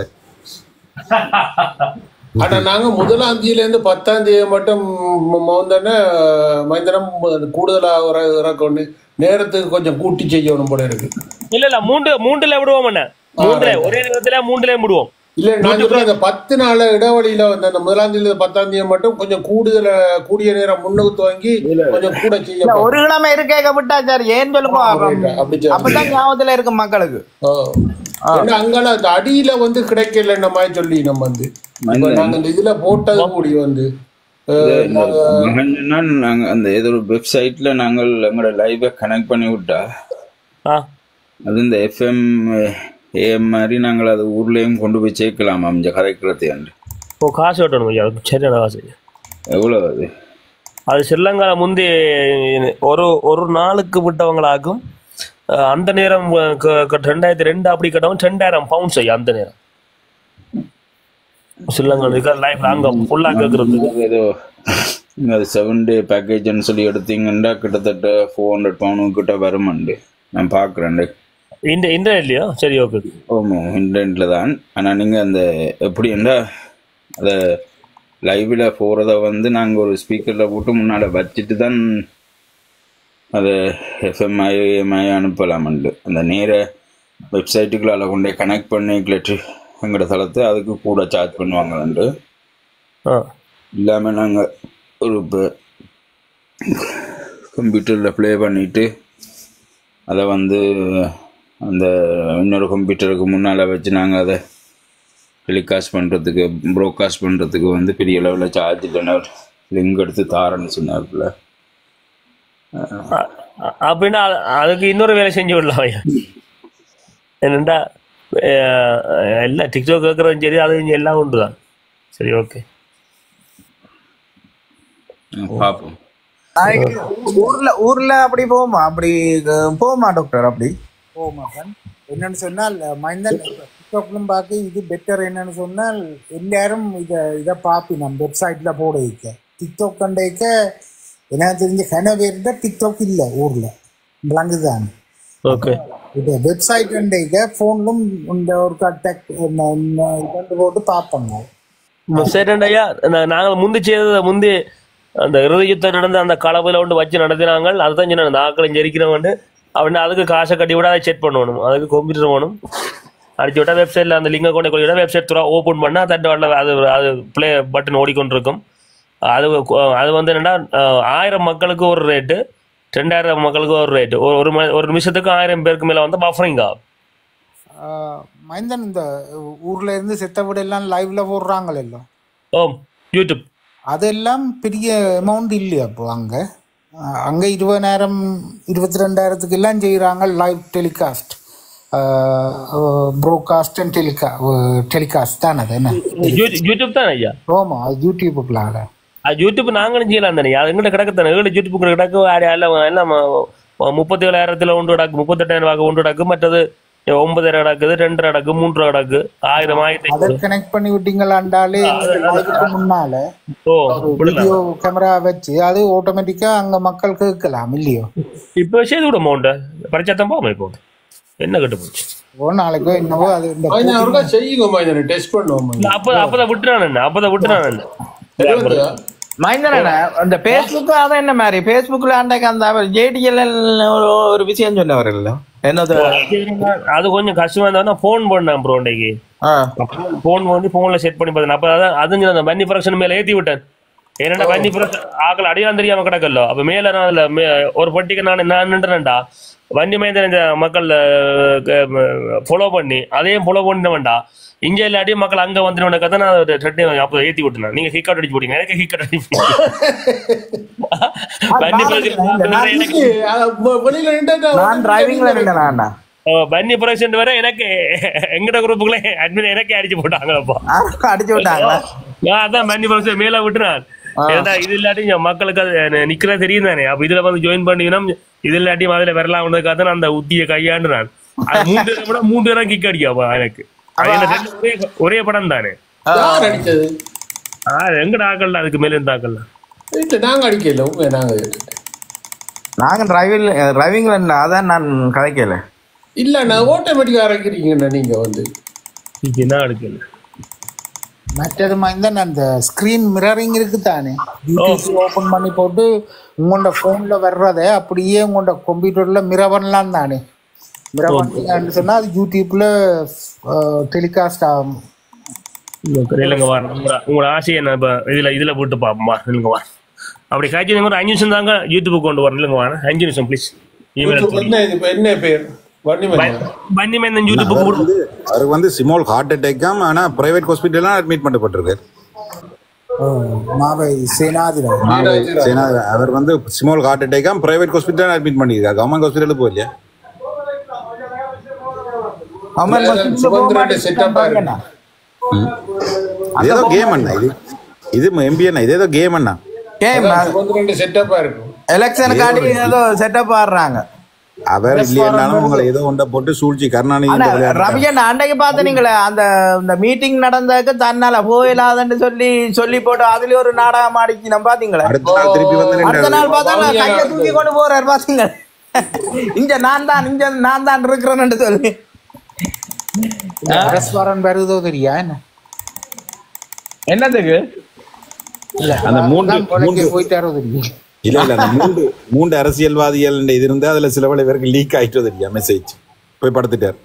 ஆனா நாங்க முதலாம் தேதியில இருந்து பத்தாம் தேதி மட்டும் மோந்தன மைந்தனம் கூடுதலா இற- இறக்கணும் நேரத்துக்கு கொஞ்சம் கூட்டி செய்யணும் போல இருக்கு இல்ல இல்ல மூன்று மூன்றுல விடுவோம் அண்ணா மூன்று ஒரே நேரத்துல மூன்றுல விடுவோம் இல்ல நான் சொல்றேன் அந்த பத்து நாள் இடைவெளியில வந்து அந்த முதலாம் தேதி பத்தாம் தேதி மட்டும் கொஞ்சம் கூடுதல கூடிய நேரம் முன்னுக்கு துவங்கி கொஞ்சம் கூட செய்ய இல்ல, ஒரு கிழமை இருக்க விட்டா சார் ஏன் சொல்லுங்க அப்படி சரி. அப்பதான் ஞாபகத்துல இருக்கு மக்களுக்கு ஓ. ஏன்னா அங்கால அந்த அடியில வந்து கிடைக்கல மாதிரி சொல்லி நம்ம வந்து இப்ப நாங்க இந்த இதுல போட்டது கூடி வந்து அஹ், நாங்க மகன்னா நாங்க அந்த ஏதோ ஒரு வெப்சைட்ல நாங்கள் எங்களோட லைவை கனெக்ட் பண்ணி விட்டா அது இந்த எஃப்எம் ஏஎம் மாதிரி நாங்கள் அது ஊர்லயும் கொண்டு போய் சேர்க்கலாம் அம்ஜ கதைக்கிறது ஓ காசு கட்டணும் ஐயா அதுக்கு சரியான காசு எவ்வளோ அது அது ஸ்ரீலங்கால முந்தி ஒரு ஒரு நாளுக்கு விட்டவங்களாகும் அஹ், அந்த நேரம் அஹ், க- க- ரெண்டாயிரத்தி ரெண்டு அப்படி கட்டவங்க ரெண்டாயிரம் பவுண்ட்ஸ் ஐயா அந்த நேரம் ஸ்ரீலங்கா லைஃப் அங்க ஃபுல்லா கேட்கறதுக்கு ஏதோ நீங்க அது செவன் டே பேக்கேஜ்னு சொல்லி எடுத்தீங்கன்னா கிட்டத்தட்ட ஃபோர் ஹண்ட்ரட் பவுண்ட் கிட்ட வருமாண்டு நான் பார்க்குறேன் இந்த இந்த இல்லையா சரி ஓகே ஆமாம் இன்டர்நெட்டில் தான் ஆனால் நீங்கள் அந்த எப்படி என்றா அதை லைவில் போகிறத வந்து நாங்கள் ஒரு ஸ்பீக்கரில் போட்டு முன்னால் வச்சுட்டு தான் அதை எஃப்எம்ஐ எம்ஐ அனுப்பலாமண்டு அந்த நேர வெப்சைட்டுக்குள்ள கொண்டே கனெக்ட் பண்ணி கிளட்டு எங்களோட தளத்தை அதுக்கு கூட சார்ஜ் பண்ணுவாங்களாண்டு இல்லாமல் நாங்கள் ஒரு இப்போ கம்ப்யூட்டரில் ப்ளே பண்ணிவிட்டு அதை வந்து அந்த இன்னொரு கம்ப்யூட்டருக்கு முன்னால் வச்சு நாங்கள் அதை டெலிகாஸ்ட் பண்ணுறதுக்கு ப்ரோகாஸ்ட் பண்ணுறதுக்கு வந்து பெரிய லெவலில் சார்ஜ் இல்லைன்னா லிங்க் எடுத்து தாரேன்னு சொன்னார்ல அ- அப்படின்னா அது- அதுக்கு இன்னொரு வேலை செஞ்சு விடலாம் ஐயா என்னண்டா அஹ், எல்லாம் டிக்டாக் கேட்கறதும் சரி அது எல்லாம் உண்டு தான் சரி ஓகே பார்ப்போம் நாளைக்கு ஊர்ல ஊர்ல அப்படி போமா அப்படி அஹ், போமா டாக்டர் அப்படி ஓ மகன் என்னன்னு சொன்னால் மைந்தன் டிக்டாக்லும் பார்க்க இது பெட்டர் என்னன்னு சொன்னால் எல்லாரும் இதை இதை பார்ப்பினோம் வெப்சைட்ல போட வைக்க டிக்டாக் கண்டைக்க எனக்கு தெரிஞ்ச கன பேர்கிட்ட டிக்டாக் இல்லை ஊர்ல விளங்குதான் ஓகே இப்போ வெப்சைட் கண்டைக்க ஃபோன்லும் இந்த ஒரு கட்டக் கொண்டு போட்டு பார்ப்பாங்க சரிண்டா ஐயா நா- நாங்கள் முந்தி செய்ததை முந்தி அந்த இறுதி யுத்தம் நடந்த அந்த கலவையில் கொண்டு வச்சு நடத்தினாங்க அதுதான் சொன்னேன் அந்த ஆக்களை ஜெரிக்கிறவன் அப்படின்னா அதுக்கு காசை கட்டி விட அதை செக் பண்ணணும் அதுக்கு கம்ப்யூட்டர் வேணும் அடிச்சு விட்டா வெப்சைட்ல அந்த லிங்கை கொண்டு கொண்டு வெப்சைட் துறா ஓப்பன் பண்ணா தட்டு வரல அது அது ப்ளே பட்டன் ஓடிக்கொண்டிருக்கும் அது கொ- அது வந்து என்னன்னா அஹ், ஆயிரம் மக்களுக்கு ஒரு ரேட்டு ரெண்டாயிரம் மக்களுக்கு ஒரு ரேட்டு ஒரு ஒரு ம- ஒரு நிமிஷத்துக்கு ஆயிரம் பேருக்கு மேல வந்து பஃபரிங் ஆகும் ஆஹ் மைந்தன் இந்த ஊர்ல இருந்து செத்த வீடு எல்லாம் லைவ்ல போடுறாங்களே எல்லாம் ஓம் யூடியூப் அதெல்லாம் பெரிய அமௌண்ட் இல்லையா அப்போ அங்க ஆஹ் அங்க இருபதாயிரம் இருபத்தி ரெண்டாயிரத்துக்கு எல்லாம் செய்யறாங்க லைவ் டெலிகாஸ்ட் ப்ரோகாஸ்ட் அண்ட் டெலிகா டெலிகாஸ்ட் தானே அது என்ன யூ- யூடியூப் தான் ஐயா ஆமா அது யூடியூபுக்குள்ளால அது யூடியூப் நாங்களும் செய்யலாம் தானே அது எங்கிட்ட கிடக்குத்தானே ஏழு யூடியூப் கிடக்கு ஆடி எல்லாம் எல்லாம் ம- முப்பத்தி ஏழாயிரத்துல ஒன்று கிடக்கு முப்பத்தெட்டாயிரம் ரூபாய்க்கு ஒன்று கிடக்கு மற்றது ஒன்பதாயிரம் கிடக்குது ரெண்டு கிடக்கு மூன்று கிடக்கு ஆயிரம் ஆயிரத்தி அதை கனெக்ட் பண்ணி விட்டீங்களாண்டாலே அதுக்கு முன்னால ஓ வீடியோ கேமரா வச்சு அது ஆட்டோமேட்டிக்கா அங்க மக்கள் கேட்கலாம் இல்லையோ இப்போ செய்து விட அமௌண்ட்டை பரிச்சாத்தான் போகாம இப்போ என்ன கட்டு போச்சு ஒரு நாளைக்கோ என்னவோ அது இந்த மைந்தன் அவருக்கா செய்யுங்க மைந்தன் டெஸ்ட் பண்ணுவோம் மைந்தன். அப்போ அப்பதான் விட்டுறான் என்ன அப்பதான் விட்டுறான் என்ன தெரியுதா? மைந்தன் அண்ணா, இந்த பேஸ்புக் அதான் என்ன மாதிரி பேஸ்புக்ல அன்றைக்கு அந்த ஜேடிஎல் ஒரு ஒரு விஷயம் சொன்னவர்கள் என்னது அது கொஞ்சம் கஷ்டமா இருந்தா ஃபோன் பண்ணேன் ப்ரோ இன்னைக்கு ஃபோன் பண்ணி ஃபோன்ல செட் பண்ணி பார்த்தேன் அப்ப அதான் அதுங்க அந்த மன்னி பிரச்சனை மேல ஏத்தி விட்டேன் என்னடா மன்னி பிரச்சனை ஆக்கள் அடையாளம் தெரியாம கிடக்கല്ലോ அப்ப மேல நான் அதுல மே- ஒரு பட்டிக்கு நான் நான் நின்றுறேன்டா வண்டி மைந்தன் இந்த மக்கள் ஃபாலோ பண்ணி அதையும் ஃபாலோ பண்ணினவன்டா இங்க இல்லாட்டி மக்கள் அங்க வந்துடுவோம் கதை நான் ரெட்டை அப்போ ஏத்தி விட்டேன் நீங்க ஹீக்காட் அடிச்சு போட்டீங்க எனக்கு ஹீக்காட் அடிச்சு வண்டி பிரச்சனை அஹ் வ- வெளியில நின்னுட்டா நான் டிரைவிங்ல நின்றேன் பன்னி பிரசிடண்ட் வர எனக்கு எங்கட குரூப்புக்குள்ளே அட்மின் எனக்கே அடிச்சு போட்டாங்களப்பா யாரும் அடிச்சு விட்டாங்களா நான் அதான் பன்னி பிரசிடண்ட் மேல விட்டுறான் ஏன்னா இது இல்லாட்டி இங்க மக்களுக்கு அது நிக்கிறா தெரியும் தானே அப்ப இதுல வந்து ஜாயின் பண்ணீங்கன்னா இது இல்லாட்டியும் அதுல வரலாம்ன்றதுக்காக தான் நான் அந்த உத்தியை கையாண்டுறான் அது மூன்று பேரை விட மூன்று பேரும் கிக் அடிக்காப்பா எனக்கு அது என்ன ரெண்டு ஒரே- ஒரே படம் தானே யார் அடிச்சது ஆ எங்கட ஆக்கல்ல அதுக்கு மேல இருந்த ஆக்கல்ல இல்ல நாங்க அடிக்கல உண்மை நாங்க நாங்க டிரைவிங் டிரைவிங்ல அதான் நான் கதைக்கல இல்ல நான் ஆட்டோமேட்டிக்கா இறக்கிறீங்கண்ணா நீங்க வந்து இது என்ன அடுக்கல மற்றது மாதிரி அந்த ஸ்கிரீன் மிரரிங் இருக்கு தானே யூடியூப் ஓபன் பண்ணி போட்டு உங்களோட போன்ல வர்றதை அப்படியே உங்களோட கம்ப்யூட்டர்ல மிர பண்ணலாம் தானே மிர பண்ணீங்கன்னு சொன்னா அது யூடியூப்ல டெலிகாஸ்ட் ஆகும் இல்லைங்க வா உங்களோட உங்களோட ஆசையை நான் இப்ப இதுல இதுல போட்டு பாப்போமா இல்லைங்க வா அப்படி காய்ச்சி ஒரு அஞ்சு நிமிஷம் தாங்க யூடியூப் கொண்டு வரணும் இல்லைங்க வா அஞ்சு நிமிஷம் ப்ளீஸ் இமெயில் என்ன இது இப்ப என்ன பேர் வன்னிமன் பன்னி மேந்தன் யூடியூப் அவர் வந்து அவருக்கு வந்து சிமோல் ஹார்ட் அட்டாக்காம் ஆனா பிரைவேட் ஹாஸ்பிட்டல்லாம் அட்மிட் பண்ணப்பட்டிருக்காரு மாவை சேனாதிராஜ் சேனா அவர் வந்து சிமோல் ஹார்ட் அட்டாக்காம் பிரைவேட் ஹாஸ்பிட்டல் அட்மிட் பண்ணியிருக்காரு கவர்மெண்ட் ஹாஸ்பிட்டல் போகலையா சுதந்திர செட்டப்பா இருக்கு இது ஏதோ கேம் அண்ணா இது இது எம்பி அண்ணா இது ஏதோ கேம் அண்ணா கேம் சுதந்திர செட்டப்பா இருக்கும் எலெக்ஷனுக்காண்டி ஏதோ செட்டப் ஆடுறாங்க அவர் இல்லையானாலும் உங்களை ஏதோ ஒன்றை போட்டு சூழ்ச்சி கருணாநிதி ஆனா, இந்த விளையாட்டு ரவியன் அன்றைக்கு பார்த்து நீங்களே அந்த இந்த மீட்டிங் நடந்ததுக்கு தன்னால போயிடாதுன்னு சொல்லி சொல்லி போட்டு அதுல ஒரு நாடகம் ஆடிச்சு நம்ம பாத்தீங்களா அடுத்த நாள் திருப்பி வந்து அடுத்த நின்றாரு. நாள் பார்த்தா கையை தூக்கி கொண்டு போறாரு பாத்தீங்க இங்க நான் தான் இங்க நான் தான் இருக்கிறேன்னு சொல்லி அரஸ்வரன் வருதோ தெரியா என்ன என்னதுக்கு இல்ல அந்த மூன்று மூன்று போயிட்டாரோ தெரியும் இல்ல இல்ல அந்த மூன்று மூன்று அரசியல்வாதிகள் இது இருந்தா அதுல சில வேலை பேருக்கு லீக் ஆயிட்டு தெரியா மெசேஜ் போய் படுத்துட்டார்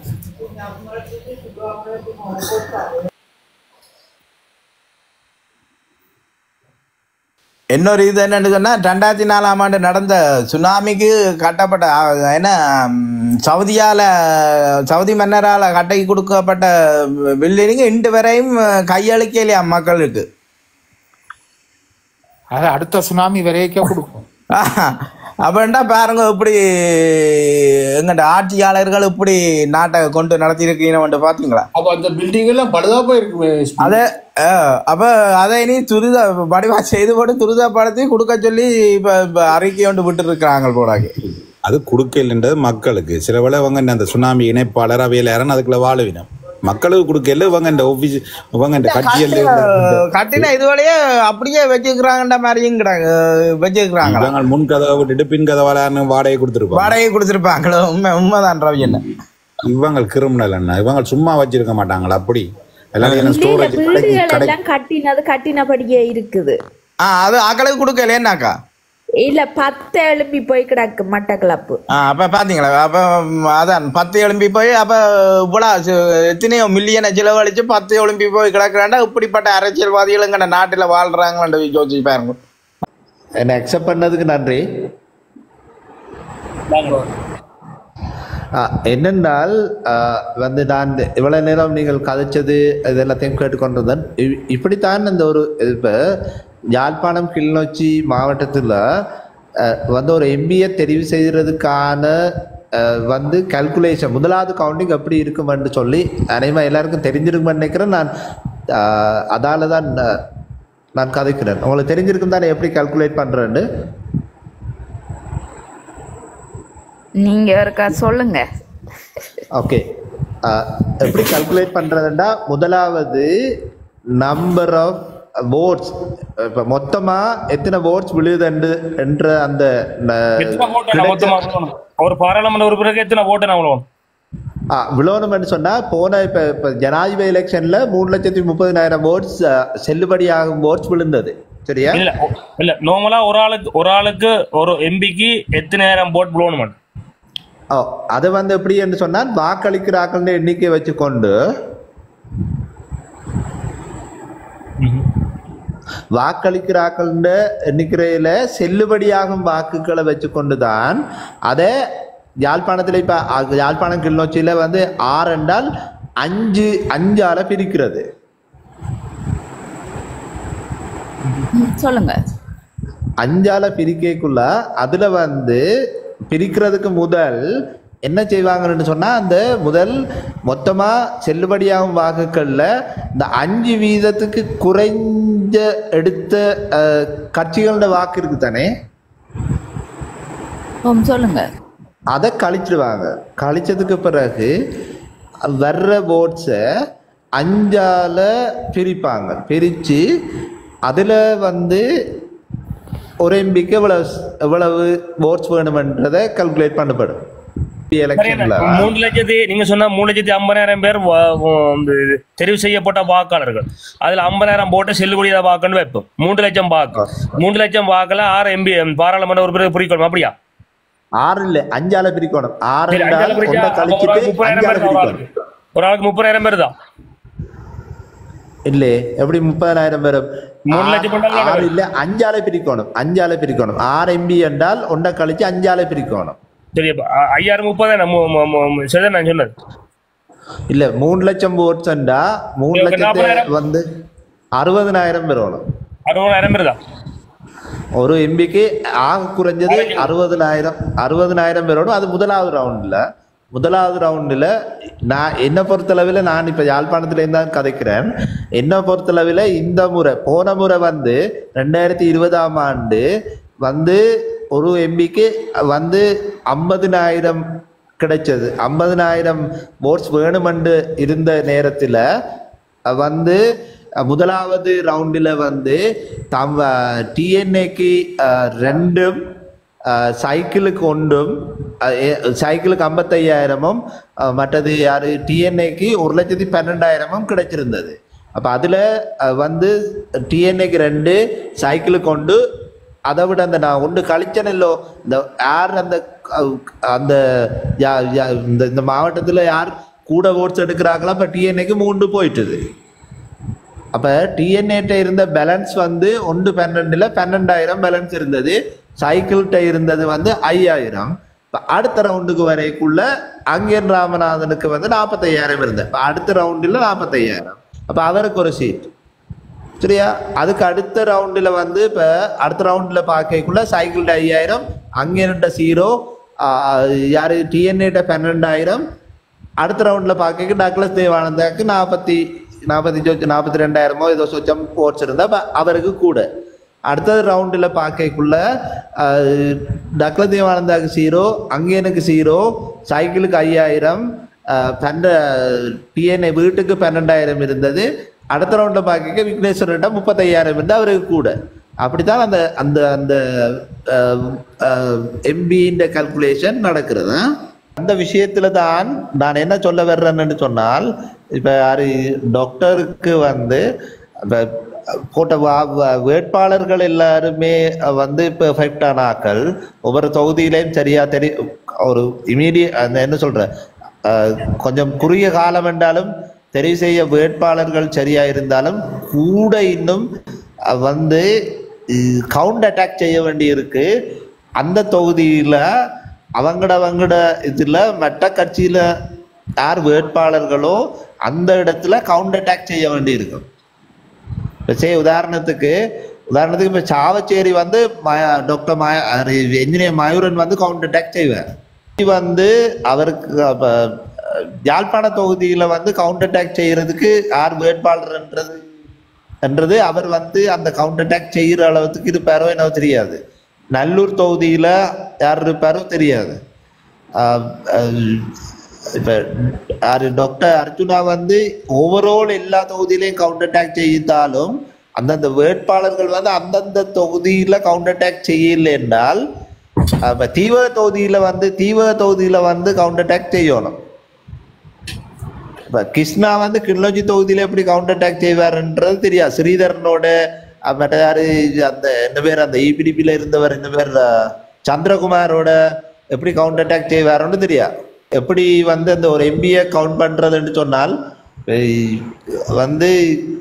இன்னொரு இது என்னன்னு சொன்னா ரெண்டாயிரத்தி நாலாம் ஆண்டு நடந்த சுனாமிக்கு கட்டப்பட்ட அஹ், என்ன ம், சவுதியால சவுதி மன்னரால கட்டி கொடுக்கப்பட்ட பில்டிங் இன்று வரையும் கையளிக்கலையா மக்களுக்கு அது அடுத்த சுனாமி வரைக்கும் கொடுக்கும் அப்படின்டா பாருங்க இப்படி எங்கட ஆட்சியாளர்கள் இப்படி நாட்டை கொண்டு நடத்தி இருக்கீங்க பாத்தீங்களா அப்ப அந்த பில்டிங் எல்லாம் பழுதாப்பா இருக்குமே அதே அஹ், அப்ப அதை இனி துரித வடிவா செய்து போட்டு துரிதப்படுத்தி கொடுக்க சொல்லி இப்ப இப்ப அறிக்கை கொண்டு விட்டு இருக்கிறாங்க போடாங்க அது கொடுக்கலன்றது மக்களுக்கு சில வேளை இவங்க இந்த அந்த சுனாமி இணைப்பாளர் அவையில் யாரும் அதுக்குள்ள வாழுவினம் மக்களுக்கு கொடுக்கல இவங்க இந்த ஆபீஸ் இவங்க இந்த கட்சியில் கட்டின இதுவரையே அப்படியே வச்சுக்கிறாங்கன்ற மாதிரியும் கிடாங்க வச்சுக்கிறாங்க இவங்க முன் கதவை விட்டுட்டு பின் கதவாளர்னு வாடகை கொடுத்துருப்பாங்க வாடகை கொடுத்துருப்பாங்களோ உண்மை உண்மைதான் ரவி என்ன இவங்க கிரிமினல் என்ன இவங்க சும்மா வச்சிருக்க மாட்டாங்களா அப்படி எல்லாரும் என்ன ஸ்டோரேஜ் கடைக்கு வீடுகள் கடை எல்லாம் கட்டினது கட்டினபடியே இருக்குது ஆ அது ஆக்களுக்கு கொடுக்கலையேனாக்கா இல்ல பத்து எழுப்பி போய் கிடக்கு மட்டக்களப்பு ஆ அப்ப பாத்தீங்களா அப்ப ம், அதான் பத்து எலும்பி போய் அப்ப இவ்வளவு சு- எத்தனையோ மில்லியனை செலவழிச்சு பத்து எலும்பி போய் கிடக்குறாண்டா இப்படிப்பட்ட அரசியல்வாதிகள் எங்க நாட்டுல வாழ்றாங்கன்னு யோசிச்சு பாருங்க என்னை அக்செப்ட் பண்ணதுக்கு நன்றி ஆ, என்னென்னால் ஆ, வந்து நான் இவ்வளவு நேரம் நீங்கள் கதைச்சது இது எல்லாத்தையும் கேட்டுக்கொண்டிருந்தேன் இ- இப்படித்தான் இந்த ஒரு இப்போ யாழ்ப்பாணம் கிளிநொச்சி மாவட்டத்தில் வந்து ஒரு எம்பியை தெரிவு செய்கிறதுக்கான ஆ, வந்து கல்குலேஷன் முதலாவது கவுண்டிங் எப்படி இருக்குமென்று சொல்லி அனைவரும் எல்லாருக்கும் தெரிஞ்சிருக்குமென்னு நினைக்கிறேன் நான் ஆ, அதால தான் ஆ, நான் கதைக்கிறேன் உங்களுக்கு தெரிஞ்சிருக்கும் தானே எப்படி கல்குலேட் பண்ணுறேன்னு நீங்க ஒருக்கா சொல்லுங்க ஓகே எப்படி கல்குலேட் பண்றதுன்னா முதலாவது நம்பர் ஆஃப் votes இப்போ மொத்தமா எத்தனை votes விழுதுண்டு என்ற அந்த ந- எத்தனை vote நான் மொத்தமா விழணும்? ஒரு பாராளுமன்ற உறுப்பினருக்கு எத்தனை ஓட்டு நான் விழுவணும்? ஆ, விழணும்னு சொன்னா போன இப்ப இப்ப ஜனாதிபதி எலெக்ஷன்ல மூணு லட்சத்தி முப்பதினாயிரம் ஓட்ஸ் செல்லுபடியாகும் ஓட்ஸ் விழுந்தது சரியா இல்ல இல்ல நார்மலா ஒரு ஆளுக்கு ஒரு ஆளுக்கு ஒரு எம்பிக்கு எத்தனை நேரம் போட் விழணும் ஓ அது வந்து எப்படி என்று சொன்னால் வாக்களிக்கிறார்கள் எண்ணிக்கை வச்சுக்கொண்டு வாக்களிக்கிறார்கள் எண்ணிக்கையில செல்லுபடியாகும் வாக்குகளை வச்சுக்கொண்டு தான் அதை யாழ்ப்பாணத்தில் இப்ப அ- யாழ்ப்பாணம் கிளிநொச்சியில வந்து ஆறு என்றால் அஞ்சு அஞ்சால பிரிக்கிறது சொல்லுங்க அஞ்சால பிரிக்கைக்குள்ள அதுல வந்து பிரிக்கிறதுக்கு முதல் என்ன செய்வாங்கன்னு சொன்னா அந்த முதல் மொத்தமா செல்லுபடியாகும் வாக்குகள்ல இந்த அஞ்சு வீதத்துக்கு குறைஞ்ச எடுத்த அஹ், கட்சிகளோட வாக்கு இருக்கு தானே ஓம் சொல்லுங்க அதை கழிச்சிடுவாங்க கழிச்சதுக்கு பிறகு வர்ற ஓட்ஸை அஞ்சால பிரிப்பாங்க பிரித்து அதில் வந்து ஒரு எம்பிக்கு எவ்வளவு எவ்வளவு ஓட்ஸ் வேணுமென்றதை கல்குலேட் பண்ணப்படும் எலெக்ஷனில் மூணு லட்சத்தி நீங்க சொன்ன மூணு லட்சத்தி ஐம்பதாயிரம் பேர் வ- வ- வந்து தெரிவு செய்யப்பட்ட வாக்காளர்கள் அதுல ஐம்பதாயிரம் போட்டு செல்லுபடியாத வாக்குன்னு வைப்போம் மூன்று லட்சம் வாக்கு மூன்று லட்சம் வாக்குல ஆறு எம்பி பாராளுமன்ற உறுப்பினர் குறிக்கணும் அப்படியா ஆறு இல்லை அஞ்சால பிரிக்கணும் ஆறு சரி, என்றால் அஞ்சால பிரிச்சா ஒன்றை அப்ப ஒரு கழிச்சிட்டு ஆளுக்கு முப்பதாயிரம் அஞ்சால பேர் ஒரு பிரிக்கணும் ஆளுக்கு. ஒரு ஆளுக்கு முப்பதாயிரம் பேர் தான் இல்லே எப்படி முப்பதாயிரம் பேர் மூணு லட்சம் கொண்டாங்க ஆறு இல்ல அஞ்சால பிரிக்கணும் அஞ்சால பிரிக்கணும் ஆறு எம்பி என்றால் ஒன்றை கழிச்சு அஞ்சால பிரிக்கணும் சரி அப்ப அ- ஐயாயிரம் முப்பதாயிரம் மு- மு- மு- மு- சரிதான் நான் சொன்னது இல்ல மூணு லட்சம் ஓட்ஸ்ண்டா மூணு இப்ப லட்சத்தை நாற்பதாயிரம். வந்து அறுபதனாயிரம் பெறணும் அறுபதாயிரம் பேர் தான் ஒரு எம்பிக்கு ஆக குறைஞ்சது அறுபதனாயிரம் அறுபதனாயிரம் பெறணும் அது முதலாவது ரவுண்டில் முதலாவது ரவுண்டில் நான் என்னை பொறுத்தளவில் நான் இப்போ யாழ்ப்பாணத்துலேருந்து தான் கதைக்கிறேன் என்னை பொறுத்தளவில் இந்த முறை போன முறை வந்து ரெண்டாயிரத்தி இருபதாம் ஆண்டு வந்து ஒரு எம்பிக்கு வந்து ஐம்பதினாயிரம் கிடைச்சது ஐம்பதினாயிரம் ஓட்ஸ் வேணுமென்று இருந்த நேரத்தில் வந்து முதலாவது ரவுண்டில் வந்து தம் டிஎன்ஏக்கு ரெண்டும் அஹ், சைக்கிளுக்கு ஒன்றும் அஹ், எ- சைக்கிளுக்கு ஐம்பத்தையாயிரமும் அஹ், மற்றது யார் டிஎன்ஏக்கு ஒரு லட்சத்தி பன்னெண்டாயிரமும் கிடைச்சிருந்தது அப்போ அதில் வந்து டிஎன்ஏக்கு ரெண்டு சைக்கிளுக்கு ஒன்று அதை விட அந்த நான் ஒன்று கழிச்சனல்லோ இந்த யார் அந்த அஹ், அந்த யா- யா- இந்த இந்த மாவட்டத்தில் யார் கூட ஓட்ஸ் எடுக்கிறாங்களோ அப்போ டிஎன்ஏக்கு மூன்று போயிட்டுது அப்போ டிஎன்ஏட்ட இருந்த பேலன்ஸ் வந்து ஒன்று பன்னெண்டில் பன்னெண்டாயிரம் பேலன்ஸ் இருந்தது சைக்கிள்கிட்ட இருந்தது வந்து ஐயாயிரம் இப்போ அடுத்த ரவுண்டுக்கு வரைக்குள்ள அங்கேன் ராமநாதனுக்கு வந்து நாற்பத்தையாயிரம் இருந்தது இப்போ அடுத்த ரவுண்டில் நாற்பத்தையாயிரம் அப்போ அவருக்கு ஒரு சீட் சரியா அதுக்கு அடுத்த ரவுண்டில் வந்து இப்போ அடுத்த ரவுண்டில் பார்க்கக்குள்ள சைக்கிள்ட ஐயாயிரம் அங்கேன்ட்ட ஜீரோ யார் டிஎன்ஏட்ட பன்னெண்டாயிரம் அடுத்த ரவுண்டில் பார்க்க டக்ளஸ் தேவானந்தாக்கு நாற்பத்தி நாற்பத்தி சொச்சம் நாற்பத்தி ரெண்டாயிரமோ ஏதோ சொச்சம் ஓட்ஸ் இருந்தால் அப்ப அவருக்கு கூட அடுத்த ரவுண்டில் பார்க்கக்குள்ள டக்ளஸ் தேவானந்தாக்கு ஜீரோ அங்கேனுக்கு ஜீரோ சைக்கிளுக்கு ஐயாயிரம் பன்ன டிஎன்ஏ வீட்டுக்கு பன்னெண்டாயிரம் இருந்தது அடுத்த ரவுண்டில் பார்க்க விக்னேஸ்வரன்ட்ட முப்பத்தையாயிரம் இருந்து அவருக்கு கூட அப்படித்தான் அந்த அந்த அந்த எம்பின்ற கல்குலேஷன் நடக்கிறது ஆ? அந்த விஷயத்துல தான் நான் என்ன சொல்ல வர்றேன்னு சொன்னால் இப்ப யாரு டாக்டருக்கு வந்து இப்ப போட்ட வா- வா- வேட்பாளர்கள் எல்லாருமே வந்து இப்போ எஃபெக்ட் ஆன ஆக்கள் ஒவ்வொரு தொகுதியிலையும் சரியா தெரி ஒரு இமீடியட் அந்த என்ன சொல்ற அஹ், கொஞ்சம் குறுகிய காலம் என்றாலும் தெரிவு செய்ய வேட்பாளர்கள் சரியா இருந்தாலும் கூட இன்னும் அஹ், வந்து கவுண்ட் அட்டாக் செய்ய வேண்டி இருக்கு அந்த தொகுதியில அவங்கட அவங்கட இதுல மற்ற கட்சியில யார் வேட்பாளர்களோ அந்த இடத்துல கவுண்ட் அட்டாக் செய்ய வேண்டி இருக்கும் இப்போ சே உதாரணத்துக்கு உதாரணத்துக்கு இப்போ சாவச்சேரி வந்து ம- டாக்டர் மய என்ஜினியர் மயூரன் வந்து கவுண்டர் அட்டாக் செய்வார் இது வந்து அவருக்கு அப்ப, யாழ்ப்பாண தொகுதியில வந்து கவுண்டர் அட்டாக் செய்யறதுக்கு யார் வேட்பாளர்ன்றது என்றது அவர் வந்து அந்த கவுண்டர் அட்டாக் செய்யற அளவுக்கு இருப்பாரோ என்னவோ தெரியாது நல்லூர் தொகுதியில யார் இருப்பாரோ தெரியாது ஆஹ் ஆஹ் இப்ப யாரு டாக்டர் அர்ஜுனா வந்து ஓவரால் எல்லா தொகுதியிலையும் கவுண்டர் அட்டாக் செய்தாலும் அந்தந்த வேட்பாளர்கள் வந்து அந்தந்த தொகுதியில கவுண்டர் அட்டாக் செய்யல என்றால் அப்ப தீவிர தொகுதியில வந்து தீவிர தொகுதியில வந்து கவுண்டர் அட்டாக் செய்யணும் இப்ப கிருஷ்ணா வந்து கிளிநொச்சி தொகுதியில எப்படி கவுண்டர் அட்டாக் செய்வாருன்றது தெரியாது ஸ்ரீதரனோட அஹ் மற்ற யாரு அந்த என்ன பேர் அந்த இபிடிபில இருந்தவர் என்ன பேர் அஹ், சந்திரகுமாரோட எப்படி கவுண்டர் அட்டாக் செய்வாருன்னு தெரியாது எப்படி வந்து அந்த ஒரு எம்பியை கவுண்ட் பண்றதுன்னு சொன்னால் அஹ், வந்து